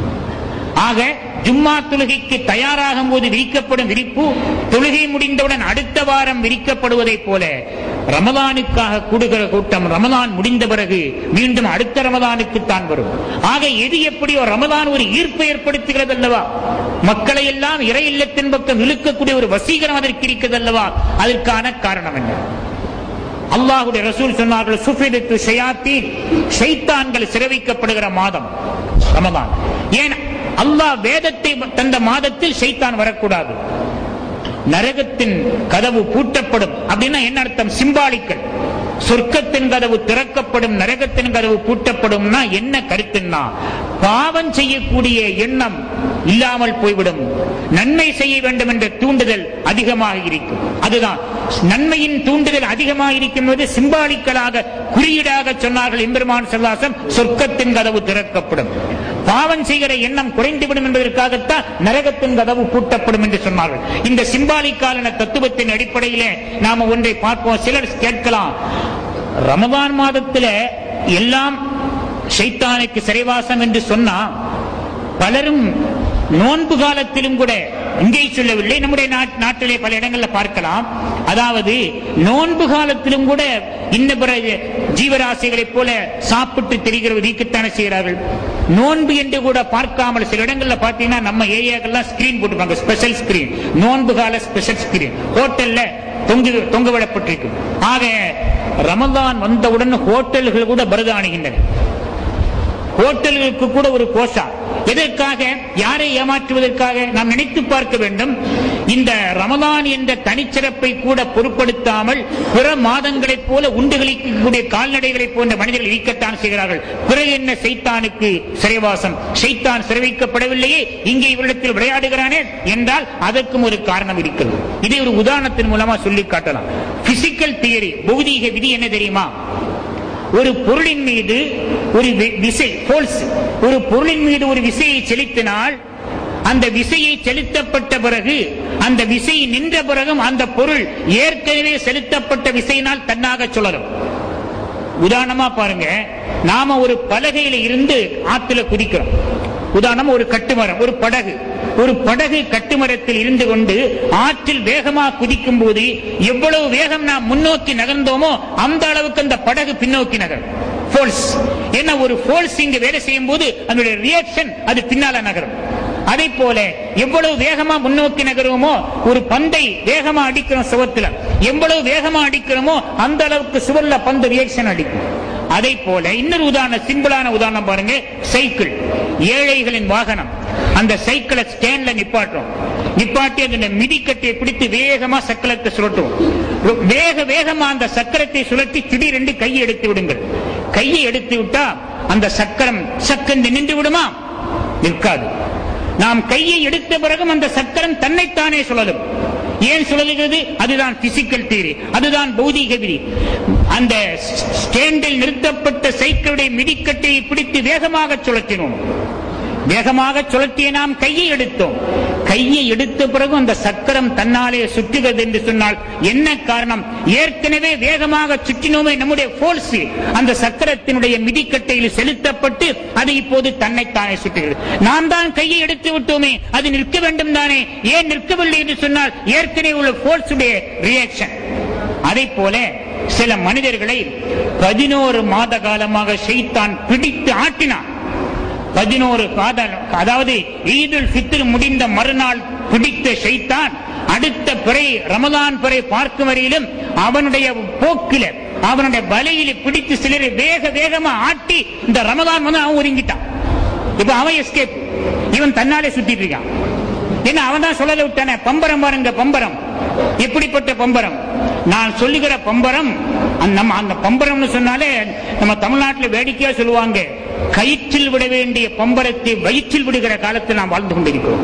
ஆக ஜும்மா தொழுகைக்கு தயாராகும் போது விரிக்கப்படும் விரிப்பு தொழுகை முடிந்தவுடன் அடுத்த வாரம் விரிக்கப்படுவதைப் போல ரமதானுக்காக கூடுகிற கூட்டம் ரமதான் முடிந்த பிறகு மீண்டும் அடுத்த ரமதானுக்கு தான் வரும் ஆக எது எப்படியோ ரமதான் ஒரு ஈர்ப்பை ஏற்படுத்துகிறது அல்லவா மக்களை எல்லாம் இறை இல்லத்தின் பக்கம் இழுக்கக்கூடிய ஒரு வசீகரம் அதற்கு இருக்கிறது அல்லவா அதற்கான காரணம் என்ன அல்லாஹுடைய ரசூல் சொன்னார்கள் சுஃபிதத்து ஷயாத்தீன் ஷைத்தான்கள் சிறவிக்கப்படுகிற மாதம் ரமதான் ஏன் அல்லாஹ் வேதத்தை தந்த மாதத்தில் ஷைத்தான் வரக்கூடாது நரகத்தின் கதவு பூட்டப்படும் அப்படின்னா என்ன அர்த்தம் சிம்பாலிக்கல் சொர்க்கத்தின் கதவு திறக்கப்படும் நரகத்தின் கதவு பூட்டப்படும்னா என்ன கருத்துன்னா பாவம் செய்யக்கூடிய எண்ணம் இல்லாமல் போய்விடும் நன்மை செய்ய வேண்டும் என்ற தூண்டுதல் அதிகமாக இருக்கும் அதுதான் நன்மையின் தூண்டுதல் அதிகமாக இருக்கும் போது சிம்பாலிக்கலாக குறியீடாக சொன்னார்கள் எம்பெருமான் செல்லாசம் சொர்க்கத்தின் கதவு திறக்கப்படும் பாவம் செய்கிற எண்ணம் குறைந்துவிடும் என்பதற்காகத்தான் நரகத்தின் கதவு பூட்டப்படும் என்று சொன்னார்கள் இந்த சிம்பாலிக்காலன தத்துவத்தின் அடிப்படையிலே நாம ஒன்றை பார்ப்போம் சிலர் கேட்கலாம் ரமதான் மாதத்துல எல்லாம் ஷைத்தானுக்கு சிறைவாசம் என்று சொன்னா பலரும் நோன்பு காலத்திலும் கூட இங்கே சொல்லவில்லை நம்முடைய நாட்- நாட்டிலே பல இடங்கள்ல பார்க்கலாம் அதாவது நோன்பு காலத்திலும் கூட இன்ன பிற ஜீவராசிகளைப் போல சாப்பிட்டு திரிகிற வீக்கத்தானே செய்கிறார்கள் நோன்பு என்று கூட பார்க்காமல் சில இடங்கள்ல பார்த்தீங்கன்னா நம்ம ஏரியாக்கெல்லாம் ஸ்கிரீன் போட்டுருப்பாங்க ஸ்பெஷல் ஸ்கிரீன் நோன்பு கால ஸ்பெஷல் ஸ்கிரீன் ஹோட்டல்ல தொங்கு தொங்க விடப்பட்டிருக்கும் ஆக ரமதான் வந்தவுடன் ஹோட்டல்கள் கூட பரதாணுகின்றன ஹோட்டல்களுக்கு கூட ஒரு கோஷா எதற்காக யாரை ஏமாற்றுவதற்காக நாம் நினைத்து பார்க்க வேண்டும் இந்த ரமதான் என்ற தனிச்சிறப்பை கூட பொருட்படுத்தாமல் பிற மாதங்களைப் போல உண்டுகளிக்கக்கூடிய கால்நடைகளைப் போன்ற மனிதர்கள் இருக்கத்தான் செய்கிறார்கள் பிறகு என்ன சைத்தானுக்கு சிறைவாசம் சைத்தான் சிறைவைக்கப்படவில்லையே இங்கே இவரிடத்தில் விளையாடுகிறானே என்றால் அதற்கும் ஒரு காரணம் இருக்கிறது இதை ஒரு உதாரணத்தின் மூலமா சொல்லி காட்டலாம் பிசிக்கல் தியரி பௌதீக விதி என்ன தெரியுமா ஒரு பொருளின் மீது ஒரு வி- விசை போல்ஸ் ஒரு பொருளின் மீது ஒரு விசையை செலுத்தினால் அந்த விசையை செலுத்தப்பட்ட பிறகு அந்த விசை நின்ற பிறகும் அந்த பொருள் ஏற்கனவே செலுத்தப்பட்ட விசையினால் தன்னாக சுழலும் உதாரணமா பாருங்க நாம ஒரு பலகையில இருந்து ஆத்துல குதிக்கிறோம் உதாரணம் ஒரு கட்டுமரம் ஒரு படகு ஒரு படகு கட்டுமரத்தில் இருந்து கொண்டு ஆற்றில் வேகமா குதிக்கும் போது எவ்வளவு வேகம் நாம் முன்னோக்கி நகர்ந்தோமோ அந்த அளவுக்கு அந்த படகு பின்னோக்கி நகரும் ஃபோல்ஸ் ஏன்னா ஒரு ஃபோல்ஸ் இங்கு வேலை செய்யும் போது அதனுடைய ரியாக்ஷன் அது பின்னால நகரும் அதை போல எவ்வளவு வேகமா முன்னோக்கி நகருவோமோ ஒரு பந்தை வேகமா அடிக்கிறோம் சுவத்துல எவ்வளவு வேகமா அடிக்கிறோமோ அந்த அளவுக்கு சுவர்ல பந்து ரியாக்ஷன் அடிக்கும் அதை போல இன்னொரு உதாரணம் சிம்பிளான உதாரணம் பாருங்க சைக்கிள் ஏழைகளின் வாகனம் அந்த சைக்கிளை ஸ்டாண்ட்ல நிப்பாட்டுறோம் நிப்பாட்டி அந்த மிதிக்கட்டை பிடித்து வேகமா சக்கரத்தை சுழட்டுவோம் வேக வேகமா அந்த சக்கரத்தை சுழற்றி திடீரென்று கையை எடுத்து விடுங்கள் கையை எடுத்து விட்டா அந்த சக்கரம் சக்கந்து நின்று விடுமா நிற்காது நாம் கையை எடுத்த பிறகும் அந்த சக்கரம் தன்னைத்தானே சுழலும் ஏன் சுழலுகிறது அதுதான் பிசிக்கல் தியரி அதுதான் பௌதீக விதி அந்த ஸ்டேண்டில் நிறுத்தப்பட்ட சைக்கிளுடைய மிதிக்கட்டையை பிடித்து வேகமாக சுழற்றினோம் வேகமாக சுழற்றிய நாம் கையை எடுத்தோம் கையை எடுத்த பிறகு அந்த சக்கரம் தன்னாலே சுற்றுகிறது என்று சொன்னால் என்ன காரணம் ஏற்கனவே வேகமாக சுற்றினோமே நம்முடைய போர்ஸ் அந்த சக்கரத்தினுடைய மிதிக்கட்டையில் செலுத்தப்பட்டு அது இப்போது தன்னைத்தானே சுற்றுகிறது நாம் தான் கையை எடுத்து விட்டோமே அது நிற்க வேண்டும் தானே ஏன் நிற்கவில்லை என்று சொன்னால் ஏற்கனவே உள்ள போர்ஸ் ரியாக்ஷன் அதை போல சில மனிதர்களை பதினோரு மாத காலமாக ஷைத்தான் பிடித்து ஆட்டினான் பதினோரு காதல் அதாவது ஈதுல் ஃபித்ர் முடிந்த மறுநாள் பிடித்த ஷைத்தான் அடுத்த பிறை ரமதான் பிறை பார்க்கும் வரையிலும் அவனுடைய போக்கில அவனுடைய பலையில பிடித்து சிலரை வேக வேகமா ஆட்டி இந்த ரமதான் வந்து அவன் ஒதுங்கிட்டான் இப்ப அவன் எஸ்கேப் இவன் தன்னாலே சுத்திட்டு இருக்கான் என்ன அவன் தான் சொல்லல விட்டானே பம்பரம் பாருங்க பம்பரம் எப்படிப்பட்ட பம்பரம் நான் சொல்லுகிற பம்பரம் அந்த நம்ம அந்த பம்பரம்னு சொன்னாலே நம்ம தமிழ்நாட்டில் வேடிக்கையா சொல்லுவாங்க கயிற்றில் விட வேண்டிய பம்பரத்தை வயிற்றில் விடுகிற காலத்தில் நாம் வாழ்ந்து கொண்டிருக்கிறோம்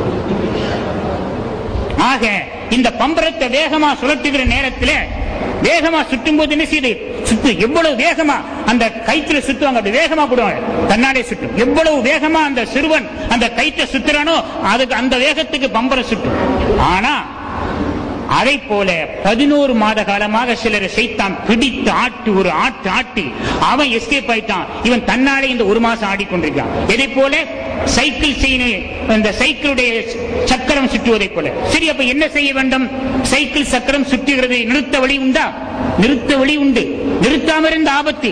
ஆக இந்த பம்பரத்தை வேகமா சுழற்றுகிற நேரத்தில் வேகமா சுற்றும் போது என்ன செய்யுது சுத்து எவ்வளவு வேகமா அந்த கயிற்றுல சுத்துவாங்க அப்படி வேகமா போடுவாங்க தன்னாலே சுற்றும் எவ்வளவு வேகமா அந்த சிறுவன் அந்த கயிற்றை சுத்துறானோ அதுக்கு அந்த வேகத்துக்கு பம்பரம் சுற்றும் ஆனா அதை போல பதினோரு மாத காலமாக சிலரை சைத்தான் பிடித்து ஆட்டி ஒரு ஆட்டு ஆட்டி அவன் எஸ்கேப் ஆயிட்டான் இவன் தன்னாலே இந்த ஒரு மாசம் ஆடிக்கொண்டிருக்கான் எதை போல சைக்கிள் செயினை இந்த சைக்கிளுடைய சக்கரம் சுற்றுவதை போல சரி அப்ப என்ன செய்ய வேண்டும் சைக்கிள் சக்கரம் சுற்றுகிறது நிறுத்த வழி உண்டா நிறுத்த வழி உண்டு நிறுத்தாம இருந்த ஆபத்து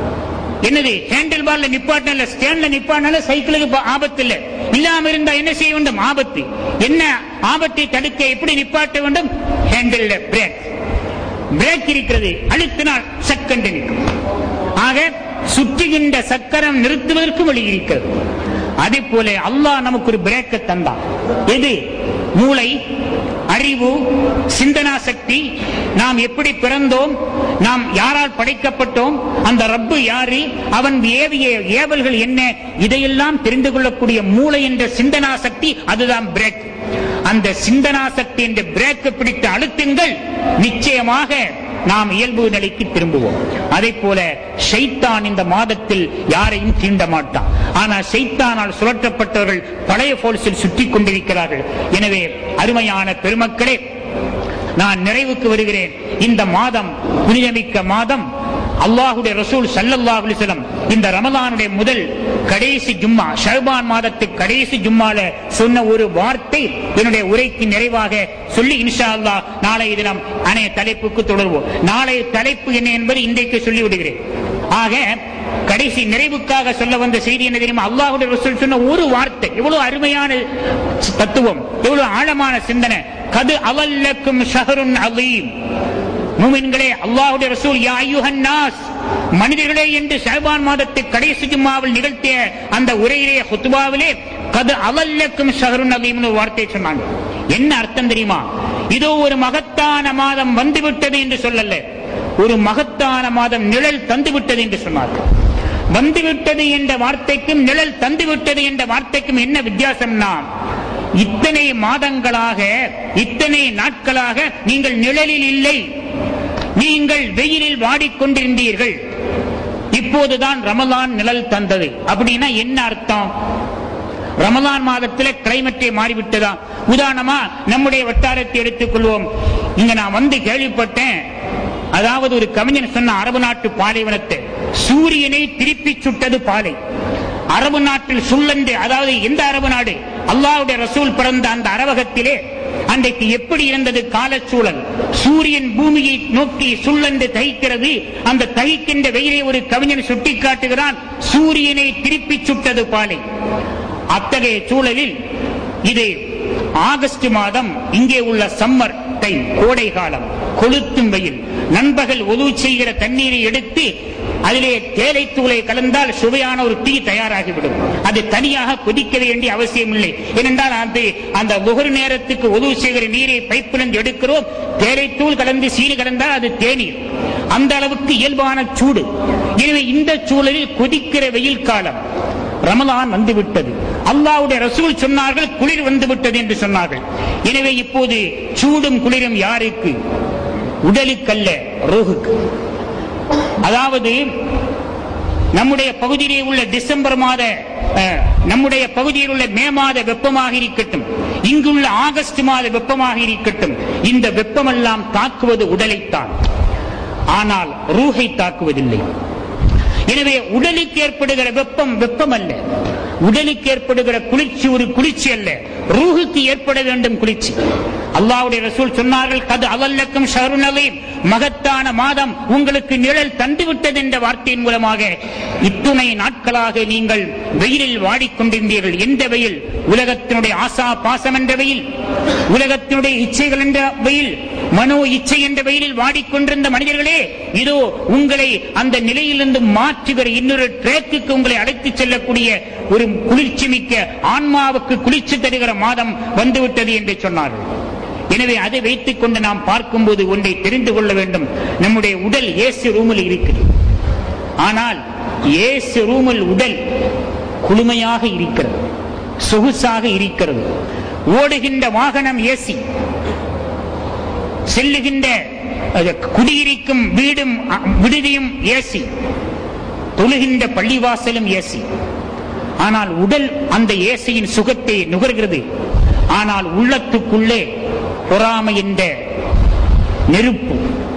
என்னது ஹேண்டில் பார்ல நிப்பாட்டின ஸ்டேண்ட்ல நிப்பாட்டினால சைக்கிளுக்கு ப- ஆபத்து இல்ல இல்லாம இருந்தா என்ன செய்ய வேண்டும் ஆபத்து என்ன ஆபத்தை தடுக்க எப்படி நிப்பாட்ட வேண்டும் ஹேண்டில் பிரேக் பிரேக் இருக்கிறது அழுத்தினால் சக்கண்டு நிற்கும் ஆக சுற்றுகின்ற சக்கரம் நிறுத்துவதற்கு வழி இருக்கிறது அதே போல அல்லாஹ் நமக்கு ஒரு பிரேக்க தந்தான் எது மூளை அறிவு சிந்தனா சக்தி நாம் எப்படி பிறந்தோம் நாம் யாரால் படைக்கப்பட்டோம் அந்த ரப்பு யாரு அவன் ஏவிய ஏவல்கள் என்ன இதையெல்லாம் தெரிந்து கொள்ளக்கூடிய மூளை என்ற சிந்தனா சக்தி அதுதான் பிரேக் அந்த சிந்தனா சக்தி என்ற பிரேக்கை பிடித்து அழுத்துங்கள் நிச்சயமாக நாம் இயல்பு நிலைக்கு திரும்புவோம் அதே போல ஷைத்தான் இந்த மாதத்தில் யாரையும் தீண்ட மாட்டான் ஆனால் ஷைத்தானால் சுழற்றப்பட்டவர்கள் பழைய போல்ஸில் சுற்றி கொண்டிருக்கிறார்கள் எனவே அருமையான பெருமக்களே நான் நிறைவுக்கு வருகிறேன் இந்த மாதம் புனிதமிக்க மாதம் அல்லாஹுடைய ரசூல் ஸல்லல்லாஹு அலைஹி வஸல்லம் இந்த ரமலானுடைய முதல் கடைசி ஜும்மா ஷர்பான் மாதத்து கடைசி ஜும்மால சொன்ன ஒரு வார்த்தை என்னுடைய உரைக்கு நிறைவாக சொல்லி இன்ஷா அல்லாஹ் நாளைய தினம் அனைய தலைப்புக்கு தொடர்வோம் நாளைய தலைப்பு என்ன என்பது இன்றைக்கு சொல்லி விடுகிறேன் ஆக கடைசி நிறைவுக்காக சொல்ல வந்த செய்தி என்ன தெரியுமா அல்லாஹுடைய ரசூல் சொன்ன ஒரு வார்த்தை எவ்வளவு அருமையான தத்துவம் எவ்வளவு ஆழமான சிந்தனை கது அவல்லக்கும் ஷஹருன் அலீம் மூமின்களே அல்லாஹ்வுடைய ரசூல் யா அய்யுஹன் நாஸ் மனிதர்களே என்று ஷஹபான் மாதத்தை கடைசி ஜும்மாவில் நிகழ்த்திய அந்த உரையிலே ஹுத்பாவிலே கது அவல்லக்கும் ஷஹருன் அலீம்னு ஒரு வார்த்தை சொன்னாங்க என்ன அர்த்தம் தெரியுமா இதோ ஒரு மகத்தான மாதம் வந்துவிட்டது என்று சொல்லல ஒரு மகத்தான மாதம் நிழல் தந்துவிட்டது என்று சொன்னார்கள் வந்துவிட்டது என்ற வார்த்தைக்கும் நிழல் தந்துவிட்டது என்ற வார்த்தைக்கும் என்ன வித்தியாசம்னா இத்தனை மாதங்களாக இத்தனை நாட்களாக நீங்கள் நிழலில் இல்லை நீங்கள் வெயிலில் வாடிக்கொண்டிருந்தீர்கள் இப்போதுதான் ரமலான் நிழல் தந்தது அப்படின்னா என்ன அர்த்தம் ரமலான் மாதத்தில் கிளைமேட்டே மாறிவிட்டதா உதாரணமா நம்முடைய வட்டாரத்தை எடுத்துக் கொள்வோம் இங்க நான் வந்து கேள்விப்பட்டேன் அதாவது ஒரு கவிஞன் சொன்ன அரபு நாட்டு பாலைவனத்தை சூரியனை திருப்பி சுட்டது பாலை அரபு நாட்டில் சுள்ளந்து அதாவது எந்த அரபு நாடு அல்லாஹ்வுடைய ரசூல் பிறந்த அந்த அரவகத்திலே அன்றைக்கு எப்படி இருந்தது காலச்சூழல் சூரியன் பூமியை நோக்கி சுள்ளந்து தகிக்கிறது அந்த தகிக்கின்ற வெயிலை ஒரு கவிஞன் சுட்டிக்காட்டுகிறான் சூரியனை திருப்பி சுட்டது பாலை அத்தகைய சூழலில் இது ஆகஸ்ட் மாதம் இங்கே உள்ள சம்மர் டைம் கோடை காலம் கொளுத்தும் வெயில் நண்பகல் ஒது செய்கிற தண்ணீரை எடுத்து அதிலே தேலை தூளை கலந்தால் சுவையான ஒரு டீ தயாராகிவிடும் அது தனியாக கொதிக்க வேண்டிய அவசியம் இல்லை ஏனென்றால் அது அந்த ஒவ்வொரு நேரத்துக்கு ஒது செய்கிற நீரை பைப்பிலிருந்து எடுக்கிறோம் தேலைத்தூள் கலந்து சீனி கலந்தால் அது தேநீர் அந்த அளவுக்கு இயல்பான சூடு எனவே இந்த சூழலில் கொதிக்கிற வெயில் காலம் ரமலான் வந்துவிட்டது அல்லாவுடைய ரசூல் சொன்னார்கள் குளிர் வந்துவிட்டது என்று சொன்னார்கள் எனவே இப்போது சூடும் குளிரும் யாருக்கு உடலுக்கல்ல ரோகுக்கு அதாவது நம்முடைய பகுதியிலே உள்ள டிசம்பர் மாத அஹ், நம்முடைய பகுதியில் உள்ள மே மாத வெப்பமாக இருக்கட்டும் இங்குள்ள ஆகஸ்ட் மாத வெப்பமாக இருக்கட்டும் இந்த வெப்பமெல்லாம் தாக்குவது உடலைத்தான் ஆனால் ரூஹை தாக்குவதில்லை எனவே உடலுக்கு ஏற்படுகிற வெப்பம் வெப்பம் அல்ல உடலுக்கு ஏற்படுகிற குளிர்ச்சி ஒரு குளிர்ச்சி அல்ல ரூஹுக்கு ஏற்பட வேண்டும் குளிர்ச்சி அல்லாஹ்வுடைய ரசூல் சொன்னார்கள் கது அவல்லக்கும் ஷஹருனலீம் மகத்தான மாதம் உங்களுக்கு நிழல் தந்துவிட்டது என்ற வார்த்தையின் மூலமாக இத்துணை நாட்களாக நீங்கள் வெயிலில் வாடிக்கொண்டிருந்தீர்கள் எந்த வெயில் உலகத்தினுடைய ஆசா பாசம் என்ற வெயில் உலகத்தினுடைய இச்சைகள் என்ற வெயில் மனோ இச்சை என்ற வெயிலில் வாடிக்கொண்டிருந்த மனிதர்களே இதோ உங்களை அந்த நிலையிலிருந்து மாற்றுகிற இன்னொரு ட்ரேக்குக்கு உங்களை அழைத்துச் செல்லக்கூடிய ஒரு குளிர்ச்சி மிக்க ஆன்மாவுக்கு குளிர்ச்சி தருகிற மாதம் வந்துவிட்டது என்று சொன்னார்கள் எனவே அதை வைத்துக் கொண்டு நாம் பார்க்கும்போது ஒன்றை தெரிந்து கொள்ள வேண்டும் நம்முடைய உடல் ஏசி ரூமில் இருக்குது ஆனால் ஏசு ரூமில் உடல் குளுமையாக இருக்கிறது சொகுசாக இருக்கிறது ஓடுகின்ற வாகனம் ஏசி செல்லுகின்ற அது, குடியிருக்கும் வீடும் அ, விடுதியும் ஏசி தொழுகின்ற பள்ளிவாசலும் ஏசி ஆனால் உடல் அந்த ஏசியின் சுகத்தை நுகர்கிறது ஆனால் உள்ளத்துக்குள்ளே பொறாமை என்ற நெருப்பு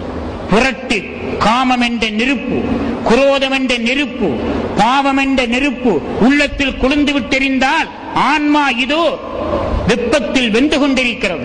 புரட்டு காமம் என்ற நெருப்பு குரோதம் என்ற நெருப்பு பாவம் என்ற நெருப்பு உள்ளத்தில் கொழுந்து விட்டெறிந்தால் ஆன்மா இதோ வெப்பத்தில் வெந்து கொண்டிருக்கிறது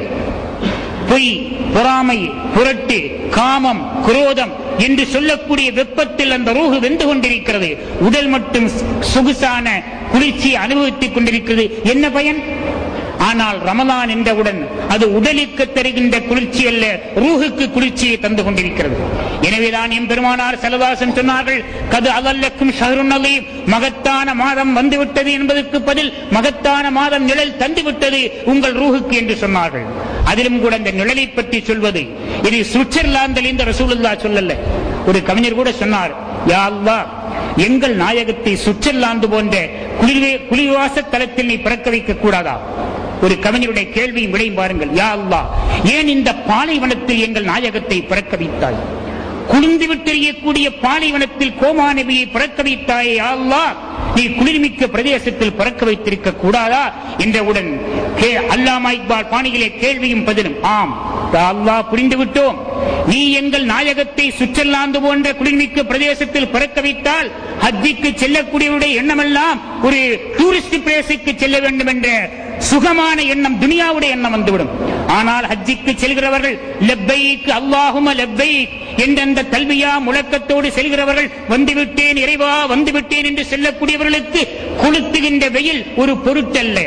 பொய் பொறாமை புரட்டு காமம் குரோதம் என்று சொல்லக்கூடிய வெப்பத்தில் அந்த ரூஹு வெந்து கொண்டிருக்கிறது உடல் மட்டும் சொகுசான குளிர்ச்சியை அனுபவித்துக் கொண்டிருக்கிறது என்ன பயன் ஆனால் ரமலான் என்றவுடன் அது உடலுக்கு தருகின்ற குளிர்ச்சி அல்ல ரூஹுக்கு குளிர்ச்சியை தந்து கொண்டிருக்கிறது எனவேதான் எம் பெருமானார் செலவாசன் சொன்னார்கள் கது அதல்லக்கும் ஷஹருநலி மகத்தான மாதம் வந்துவிட்டது என்பதற்கு பதில் மகத்தான மாதம் நிழல் தந்துவிட்டது உங்கள் ரூஹுக்கு என்று சொன்னார்கள் அதிலும் கூட இந்த நிழலை பற்றி சொல்வது இது சுவிட்சர்லாந்தில் இந்த ரசூலுல்லா சொல்லல ஒரு கவிஞர் கூட சொன்னார் யா அல்லாஹ் எங்கள் நாயகத்தை சுவிட்சர்லாந்து போன்ற குளிர்வே குளிர்வாச தலத்தில் நீ பிறக்க வைக்க கூடாதா ஒரு கவிஞருடைய கேள்வியும் விடையும் பாருங்கள் யா அல்லாஹ் ஏன் இந்த பாலைவனத்தில் எங்கள் நாயகத்தை பிறக்க வைத்தாய் குளிர்ந்து விட்டெறியக்கூடிய பாலைவனத்தில் கோமா நபியை பிறக்க வைத்தாயே யா அல்லாஹ் நீ குளிர்மிக்க பிரதேசத்தில் பிறக்க வைத்திருக்க கூடாதா என்றவுடன் கே அல்லாமா இக்பால் பாணியிலே கேள்வியும் பதிலும் ஆம் யா அல்லாஹ் புரிந்து விட்டோம் நீ எங்கள் நாயகத்தை சுவிட்சர்லாந்து போன்ற குளிர்மிக்க பிரதேசத்தில் பிறக்க வைத்தால் ஹஜ்ஜிக்கு செல்லக்கூடியவருடைய எண்ணமெல்லாம் ஒரு டூரிஸ்ட் பிளேஸுக்கு செல்ல வேண்டும் என்ற சுகமான எண்ணம் துனியாவுடைய எண்ணம் வந்துவிடும் ஆனால் ஹஜ்ஜிக்கு செல்கிறவர்கள் லெப்பைக்கு அல்லாஹும லெப்பை என்ற அந்த தல்வியா முழக்கத்தோடு செல்கிறவர்கள் வந்துவிட்டேன் இறைவா வந்துவிட்டேன் என்று செல்லக்கூடியவர்களுக்கு கொளுத்துகின்ற வெயில் ஒரு பொருட்டல்ல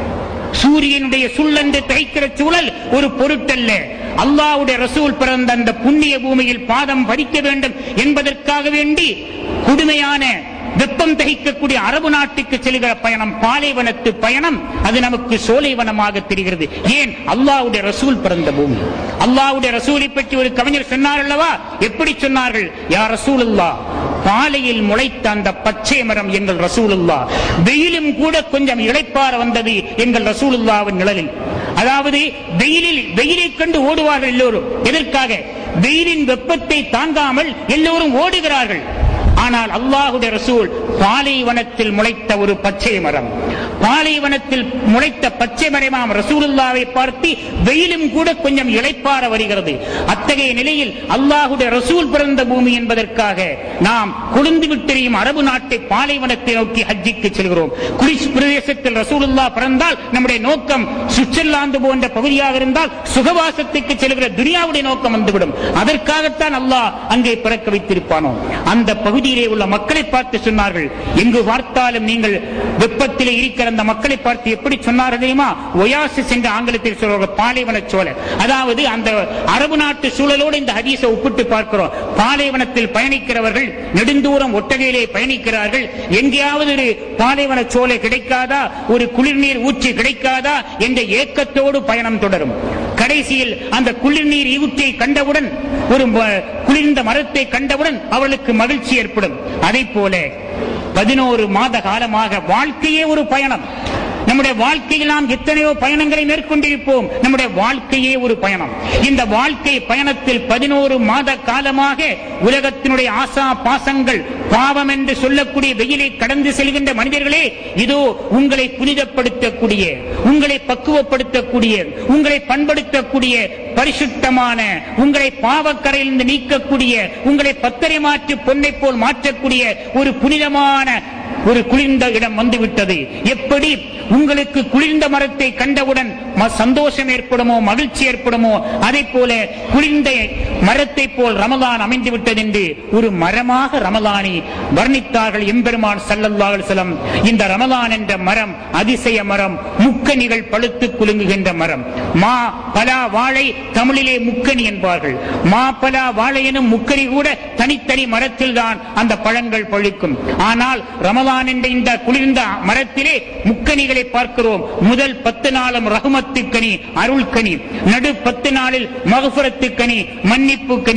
சூரியனுடைய சுள்ளன்று தைக்கிற சூழல் ஒரு பொருட்டல்ல அல்லாவுடைய ரசூல் பிறந்த அந்த புண்ணிய பூமியில் பாதம் பதிக்க வேண்டும் என்பதற்காக வேண்டி கொடுமையான வெப்பம் தகிக்கக்கூடிய அரபு நாட்டுக்கு செல்கிற பயணம் பாலைவனத்து பயணம் அது நமக்கு சோலைவனமாக தெரிகிறது ஏன் அல்லாவுடைய ரசூல் பிறந்த பூமி அல்லாவுடைய ரசூலை பற்றி ஒரு கவிஞர் சொன்னார் அல்லவா எப்படி சொன்னார்கள் யா ரசூல் பாலையில் முளைத்த அந்த பச்சை மரம் எங்கள் ரசூலுல்லா வெயிலும் கூட கொஞ்சம் இளைப்பார வந்தது எங்கள் ரசூலுல்லாவின் நிழலில் அதாவது வெயிலில் வெயிலை கண்டு ஓடுவார்கள் எல்லோரும் எதற்காக வெயிலின் வெப்பத்தை தாங்காமல் எல்லோரும் ஓடுகிறார்கள் ஆனால் அல்லாஹுடைய ரசூல் பாலைவனத்தில் முளைத்த ஒரு பச்சை மரம் பாலைவனத்தில் முளைத்த பச்சை மரமாம் ரசூலுல்லாவை பார்த்து வெயிலும் கூட கொஞ்சம் இளைப்பார வருகிறது அத்தகைய நிலையில் அல்லாஹுடைய ரசூல் பிறந்த பூமி என்பதற்காக நாம் குளிர்ந்து விட்டெறியும் அரபு நாட்டை பாலைவனத்தை நோக்கி ஹஜ்ஜிக்கு செல்கிறோம் குளிர் பிரதேசத்தில் ரசூலுல்லா பிறந்தால் நம்முடைய நோக்கம் சுவிட்சர்லாந்து போன்ற பகுதியாக இருந்தால் சுகவாசத்துக்கு செல்கிற துனியாவுடைய நோக்கம் வந்துவிடும் அதற்காகத்தான் அல்லாஹ் அங்கே பிறக்க வைத்திருப்பானோ அந்த பகுதியிலே உள்ள மக்களை பார்த்து சொன்னார்கள் எங்கு பார்த்தாலும் நீங்கள் வெப்பத்திலே இருக்கிற அந்த மக்களை பார்த்து எப்படி சொன்னார்கள் தெரியுமா ஒயாசிஸ் என்று ஆங்கிலத்தில் சொல்வார்கள் பாலைவன சோழர் அதாவது அந்த அரபு நாட்டு சூழலோடு இந்த ஹதீஸை ஒப்பிட்டு பார்க்கிறோம் பாலைவனத்தில் பயணிக்கிறவர்கள் நெடுந்தூரம் ஒட்டகையிலே பயணிக்கிறார்கள் எங்கேயாவது ஒரு பாலைவன சோலை கிடைக்காதா ஒரு குளிர்நீர் ஊற்றி கிடைக்காதா என்ற ஏக்கத்தோடு பயணம் தொடரும் கடைசியில் அந்த குளிர்நீர் ஊற்றியை கண்டவுடன் ஒரு ம- குளிர்ந்த மரத்தை கண்டவுடன் அவர்களுக்கு மகிழ்ச்சி ஏற்படும் அதை போல பதினோரு மாத காலமாக வாழ்க்கையே ஒரு பயணம் நம்முடைய வாழ்க்கையில் நாம் எத்தனையோ பயணங்களை மேற்கொண்டிருப்போம் நம்முடைய வாழ்க்கையே ஒரு பயணம் இந்த வாழ்க்கை பயணத்தில் பதினோரு மாத காலமாக உலகத்தினுடைய ஆசா பாசங்கள் பாவம் என்று சொல்லக்கூடிய வெயிலை கடந்து செல்கின்ற மனிதர்களே இதோ உங்களை புனிதப்படுத்தக்கூடிய உங்களை பக்குவப்படுத்தக்கூடிய உங்களை பண்படுத்தக்கூடிய பரிசுத்தமான உங்களை பாவக்கரையிலிருந்து நீக்கக்கூடிய உங்களை பத்தரை மாற்றி பொன்னை போல் மாற்றக்கூடிய ஒரு புனிதமான ஒரு குளிர்ந்த இடம் வந்துவிட்டது எப்படி உங்களுக்கு குளிர்ந்த மரத்தை கண்டவுடன் ம- சந்தோஷம் ஏற்படுமோ மகிழ்ச்சி ஏற்படுமோ அதை போல குளிர்ந்த மரத்தை போல் ரமலான் அமைந்து விட்டது என்று ஒரு மரமாக ரமலானை வர்ணித்தார்கள் எம்பெருமான் ஸல்லல்லாஹு அலைஹி வஸல்லம் இந்த ரமலான் என்ற மரம் அதிசய மரம் முக்கனிகள் பழுத்து குலுங்குகின்ற மரம் மா பலா வாழை தமிழிலே முக்கனி என்பார்கள் மா பலா வாழை எனும் முக்கனி கூட தனித்தனி மரத்தில் தான் அந்த பழங்கள் பழுக்கும் ஆனால் ரமலான் என்ற இந்த குளிர்ந்த மரத்திலே முக்கனிகளை பார்க்கிறோம் முதல் பத்து நாளும் ரகுமத்து கனி அருள் கனி நடு பத்து நாளில் மகபுரத்து கனி மன்னிப்பு கனி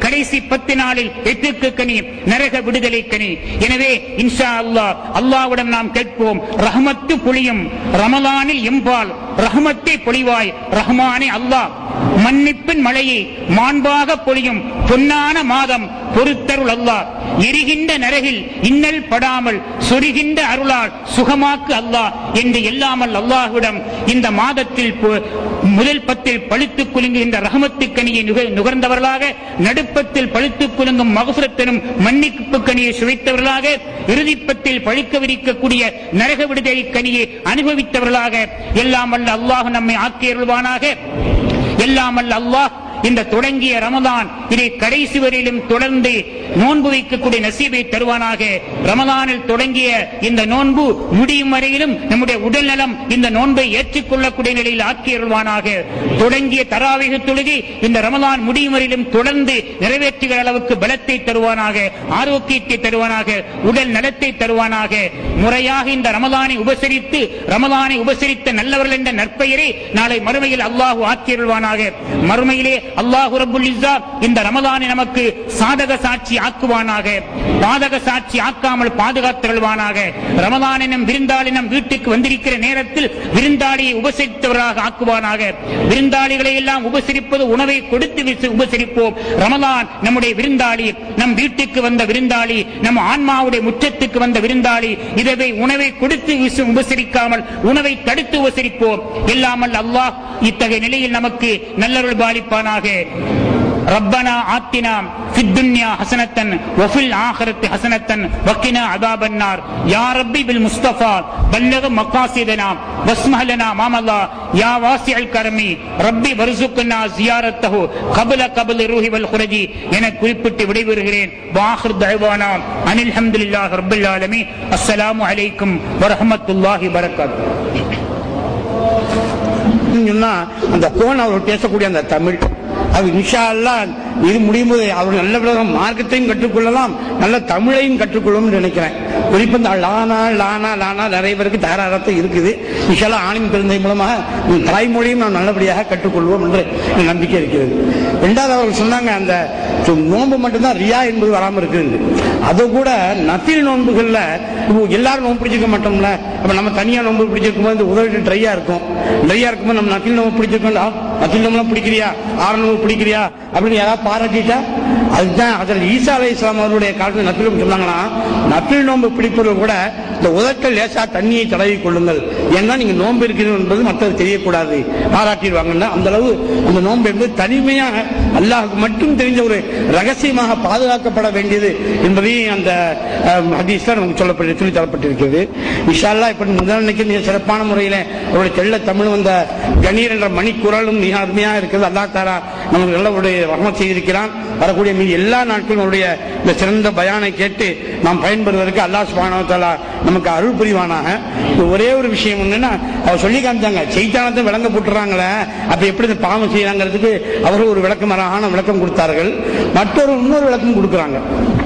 கடைசி பத்து நாளில் எட்டுக்கு கனி நரக விடுதலை கனி எனவே இன்ஷா அல்லாஹ் அல்லாஹ்விடம் நாம் கேட்போம் ரஹமத்து பொழியும் ரமலானில் எம்பால் ரஹமத்தை பொழிவாய் ரஹ்மானே அல்லாஹ் மன்னிப்பின் மழையை மாண்பாக பொழியும் பொன்னான மாதம் பொறுத்தருள் அல்லாஹ் எரிகின்ற நரகில் இன்னல் படாமல் சொரிகின்ற அருளால் சுகமாக்கு அல்லாஹ் என்று எல்லாமல் அல்லாஹ்விடம் இந்த மாதத்தில் பொ- முதல் பத்தில் பழுத்துக் குலுங்குகின்ற ரஹமத்து கனியை நுக- நுகர்ந்தவர்களாக நடுப்பத்தில் பழுத்துக் குலுங்கும் மகசுரத்தனும் மன்னிப்பு கனியை சுவைத்தவர்களாக இறுதிப்பத்தில் பழுக்க விரிக்கக்கூடிய நரக விடுதலை கனியை அனுபவித்தவர்களாக எல்லாம் வல்ல அல்லாஹ் நம்மை ஆக்கியருள்வானாக எல்லாம் அல்ல அல்லாஹ் இந்த தொடங்கிய ரமதான் இதை கடைசி வரையிலும் தொடர்ந்து நோன்பு வைக்கக்கூடிய நசீபை தருவானாக ரமதானில் தொடங்கிய இந்த நோன்பு முடியும் வரையிலும் நம்முடைய உடல் நலம் இந்த நோன்பை ஏற்றுக்கொள்ளக்கூடிய நிலையில் ஆக்கியருள்வானாக தொடங்கிய தராவிக தொழுகை இந்த ரமதான் முடியும் வரையிலும் தொடர்ந்து நிறைவேற்றுகிற அளவுக்கு பலத்தை தருவானாக ஆரோக்கியத்தை தருவானாக உடல் நலத்தை தருவானாக முறையாக இந்த ரமதானை உபசரித்து ரமதானை உபசரித்த நல்லவர்கள் என்ற நற்பெயரை நாளை மறுமையில் அல்லாஹு ஆக்கியருள்வானாக மறுமையிலே அல்லாஹு ரப்புல் இஸ்ஸா இந்த ரமதானை நமக்கு சாதக சாட்சி ஆக்குவானாக பாதக சாட்சி ஆக்காமல் பாதுகாத்தருள்வானாக ரமதான் எனும் விருந்தாளி நம் வீட்டுக்கு வந்திருக்கிற நேரத்தில் விருந்தாளியை உபசரித்தவராக ஆக்குவானாக விருந்தாளிகளை எல்லாம் உபசரிப்பது உணவை கொடுத்து விச- உபசரிப்போம் ரமதான் நம்முடைய விருந்தாளி நம் வீட்டுக்கு வந்த விருந்தாளி நம் ஆன்மாவுடைய முற்றத்துக்கு வந்த விருந்தாளி இதவை உணவை கொடுத்து விச- உபசரிக்காமல் உணவை தடுத்து உபசரிப்போம் இல்லாமல் அல்லாஹ் இத்தகைய நிலையில் நமக்கு நல்லருள் பாலிப்பானாக ربنا آتنا في الدنيا حسنة وفي الآخرة حسنة وقنا عذاب النار يا ربي بالمصطفى بلغ مقاصدنا واسمح لنا ما مضى يا واسع الكرم ربي وارزقنا زيارته قبل قبل الروح والخرج என குறிப்பிட்டு விடைபெறுகிறேன் வாஹிர் தழ்வானா அனில் அல்ஹம்துலில்லாஹி ரப்பில் ஆலமீன் அஸ்ஸலாமு அலைக்கும் வரஹ்மத்துல்லாஹி வரகாத்துஹு சொன்னா அந்த போன் அவர் பேசக்கூடிய அந்த தமிழ் அது இன்ஷா அல்லாஹ் இது முடியும் போது அவர் நல்ல விதமாக மார்க்கத்தையும் கற்றுக்கொள்ளலாம் நல்ல தமிழையும் கற்றுக்கொள்ளும் நினைக்கிறேன் குறிப்பா இந்த லானா லானா லானா நிறைய பேருக்கு தாராளத்தை இருக்குது இன்ஷால்லா ஆணின் பிறந்தை மூலமாக உம் தாய்மொழியும் நாம் நல்லபடியாக கற்றுக்கொள்வோம் என்று எனக்கு நம்பிக்கை இருக்கிறது ரெண்டாவது அவர் சொன்னாங்க அந்த சு- நோன்பு மட்டும்தான் ரியா என்பது வராம இருக்குது அது கூட நஃபில் நோன்புகள்ல இப்போ எல்லாரும் நோன்பு பிடிச்சிருக்க மாட்டோம்ல அப்ப நம்ம தனியா நோன்பு பிடிச்சிருக்கும் போது உதவி ட்ரையா இருக்கும் ட்ரையா இருக்கும்போது நம்ம நஃபில் நோன்பு பிடிச்சிருக்கோம் ஆ, நஃபில் நோம்புலாம் பிடிக்கிறியா ஆறு நோம்பு பிடிக்கிறியா அப்படின்னு யாராவது பாராட்டிட்டா அதுதான் அதில் ஈசா அலை இஸ்லாம் அவருடைய காலத்தில் நஃபில் நோம்பு சொன்னாங்கன்னா நஃபில் நோன்பு பிடிப்பவர்கள் கூட இந்த உதட்டல் லேசா தண்ணியை தடவி கொள்ளுங்கள் ஏன்னா நீங்க நோன்பு இருக்கிறது என்பது மற்றவர் தெரியக்கூடாது பாராட்டிடுவாங்கன்னா அந்த அளவு அந்த நோன்பு என்பது தனிமையாக அல்லாஹுக்கு மட்டும் தெரிஞ்ச ஒரு ரகசியமாக பாதுகாக்கப்பட வேண்டியது என்பதையும் அந்த அஹ், ஹதீஸ்ல நமக்கு சொல்லப்பட்டு சொல்லி தரப்பட்டிருக்கிறது இஷால்லா இப்படி முதல் அன்னைக்கு மிக சிறப்பான முறையில் அவருடைய தெள்ள தமிழ் வந்த கணீர் என்ற மணிக்குரலும் மிக அருமையாக இருக்கிறது அல்லா தாரா நமக்கு நல்லவருடைய ரஹமத் செய்திருக்கிறான் வரக்கூடிய மீது எல்லா நாட்களும் அவருடைய இந்த சிறந்த பயானை கேட்டு நாம் பயன்பெறுவதற்கு அல்லாஹ் சுப்ஹானஹு வ தஆலா நமக்கு அருள் புரிவானாக இது ஒரே ஒரு விஷயம் என்னன்னா அவர் சொல்லி காமிச்சாங்க செய்தானத்தை விளங்க போட்டுறாங்களே அப்ப எப்படி இந்த பாவம் செய்யறாங்கிறதுக்கு அவர்கள் ஒரு விளக்கம் அழகான விளக்கம் கொடுத்தார்கள் மற்றொரு இன்னொரு விளக்கம் கொடுக்குறாங்க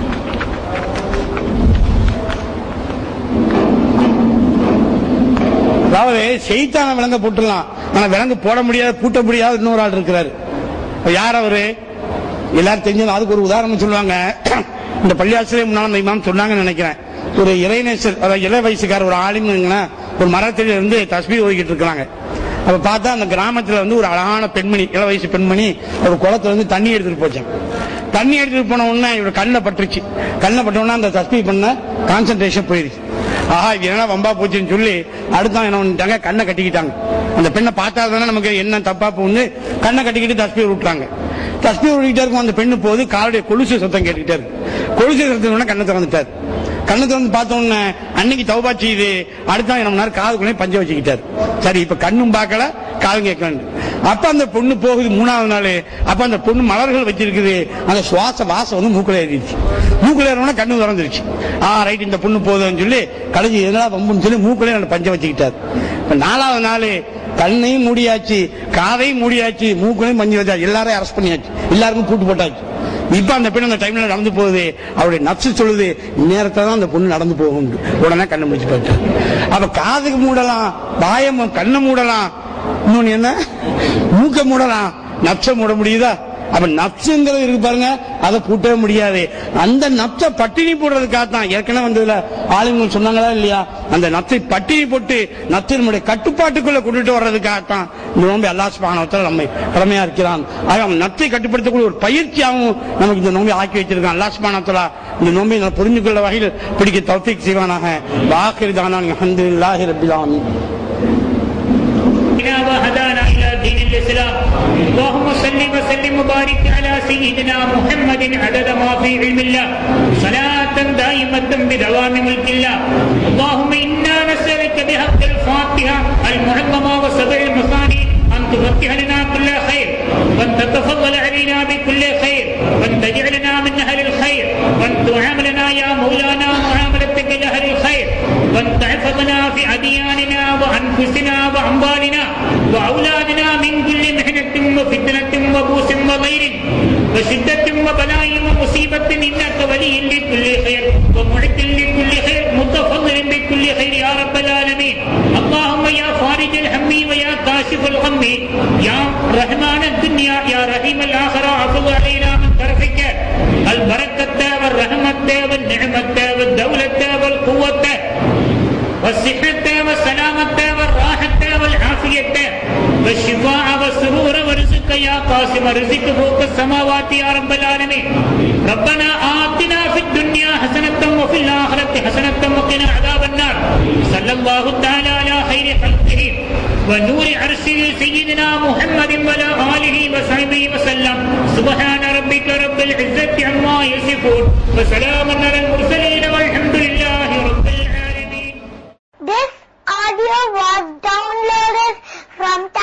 அதாவது செய்தான விலங்க போட்டுடலாம் ஆனா விலங்கு போட முடியாத பூட்ட முடியாத இன்னொரு ஆள் இருக்கிறாரு அப்ப யார் அவரு எல்லாரும் தெரிஞ்சது அதுக்கு ஒரு உதாரணம் சொல்லுவாங்க இந்த பள்ளியாசிரியர் முன்னாள் அந்த இமாம் சொன்னாங்கன்னு நினைக்கிறேன் ஒரு இளைஞர் அதாவது இள வயசுக்கார ஒரு ஆளுங்க ஒரு மரத்தில இருந்து தஸ்பி ஓதிக்கிட்டு இருக்காங்க அப்ப பார்த்தா அந்த கிராமத்துல வந்து ஒரு அழகான பெண்மணி இள வயசு பெண்மணி ஒரு குளத்துல வந்து தண்ணி எடுத்துட்டு போச்சான் தண்ணி எடுத்துட்டு போன உடனே இவர் கண்ணில் பட்டுருச்சு கண்ணில் பட்ட உடனே அந்த தஸ்பி பண்ண கான்சென்ட்ரேஷன் போயிடுச்சு ஆஹா இது என்ன வம்பா போச்சுன்னு சொல்லி அடுத்தான் என்ன பண்ணிட்டாங்க கண்ணை கட்டிக்கிட்டாங்க அந்த பெண்ணை பார்த்தா தானே நமக்கு என்ன தப்பா போகுது கண்ணை கட்டிக்கிட்டு தஸ்பி விட்டுறாங்க தஸ்பி விட்டுக்கிட்டே இருக்கும் அந்த பெண்ணு போது காலுடைய கொலுசு சத்தம் கேட்டுக்கிட்டே இருக்கு கொலுசு சத்தம் உடனே கண்ணை திறந்துட்டாரு கண்ணை திறந்து பார்த்த உடனே அன்னைக்கு தௌபா செய்யுது அடுத்த என்ன பண்ணாரு காதுக்குள்ளே பஞ்ச வச்சுக்கிட்டாரு சரி இப்ப கண்ணும் பார்க்கல காதும் கேட்கல அப்ப அந்த பொண்ணு போகுது மூணாவது நாள் அப்ப அந்த பொண்ணு மலர்கள் வச்சிருக்குது அந்த சுவாச வாசம் வந்து மூக்குல ஏறிடுச்சு மூக்குல ஏறினோட கண்ணு திறந்துருச்சு ஆ ரைட் இந்த பொண்ணு போகுதுன்னு சொல்லி கடைசி எதனா வம்புன்னு சொல்லி மூக்குல அந்த பஞ்ச வச்சுக்கிட்டாரு இப்ப நாலாவது நாள் கண்ணையும் மூடியாச்சு காதையும் மூடியாச்சு மூக்குலையும் பஞ்சு வச்சாச்சு எல்லாரையும் அரெஸ்ட் பண்ணியாச்சு எல்லாருக்கும் பூட்டு போட்டாச்சு இப்ப அந்த பெண் அந்த டைம்ல நடந்து போகுது அவருடைய நப்சு சொல்லுது நேரத்தை தான் அந்த பொண்ணு நடந்து போகும் உடனே கண்ணை முடிச்சு போயிட்டான் அப்ப காதுக்கு மூடலாம் வாயம் கண்ணை மூடலாம் இன்னொன்னு என்ன மூக்க மூடலாம் நப்ச மூட முடியுதா அப்ப நப்சுங்கிறது இருக்கு பாருங்க அதை பூட்டவே முடியாது அந்த நப்சை பட்டினி போடுறதுக்காக தான் ஏற்கனவே வந்ததுல ஆளுங்க சொன்னாங்களா இல்லையா அந்த நப்சை பட்டினி போட்டு நப்சை நம்முடைய கட்டுப்பாட்டுக்குள்ள கொண்டுட்டு வர்றதுக்காகத்தான் இந்த நோம்பி அல்லாஹ் சுபானத்தில் நம்மை கடமையா இருக்கிறான் ஆக அவன் நப்சை கட்டுப்படுத்தக்கூடிய ஒரு பயிற்சியாகவும் நமக்கு இந்த நோம்பி ஆக்கி வச்சிருக்கான் அல்லாஹ் சுபானத்தில் இந்த நோம்பை நான் புரிந்து கொள்ள வகையில் பிடிக்க தௌஃபீக் செய்வானாக வாக்கிரி தானான் அல்ஹம்துலில்லாஹி ரப்பில் ஆலமீன் بنا وهدانا الى دين الاسلام اللهم صل وسلم وبارك على سيدنا محمد عدد ما في علم الله صلاة دائمة بدوام ملك الله اللهم انا نسألك بحق الفاتحة المعظمة وسبع المثاني ان تفتح لنا كل خير وان تتفضل علينا بكل خير وان تجعلنا من اهل الخير وان تعاملنا يا مولانا معاملتك لاهل الخير وان تحفظنا في ادياننا وانفسنا واموالنا واولادنا من كل محنه وفتنه وبوس وضير وشده وبلاء ومصيبه انك ولي لكل خير ومعد لكل خير متفضل بكل خير يا رب العالمين اللهم يا فارج الهم ويا كاشف الغم يا رحمن الدنيا يا رحيم الاخره عفو علينا من طرفك البركه والرحمه والنعمه والدوله والقوه والصحة والسلامة والراحة والعافية والشفاء والسرور والرزق يا قاسم الرزق فوق السماوات يا رب العالمين ربنا آتنا في الدنيا حسنة وفي الآخرة حسنة وقنا عذاب النار صلى الله تعالى على خير خلقه ونور عرشه سيدنا محمد وعلى آله وصحبه وسلم سبحان ربك رب العزة عما يصفون وسلام على المرسلين والحمد لله رب العالمين This audio was downloaded from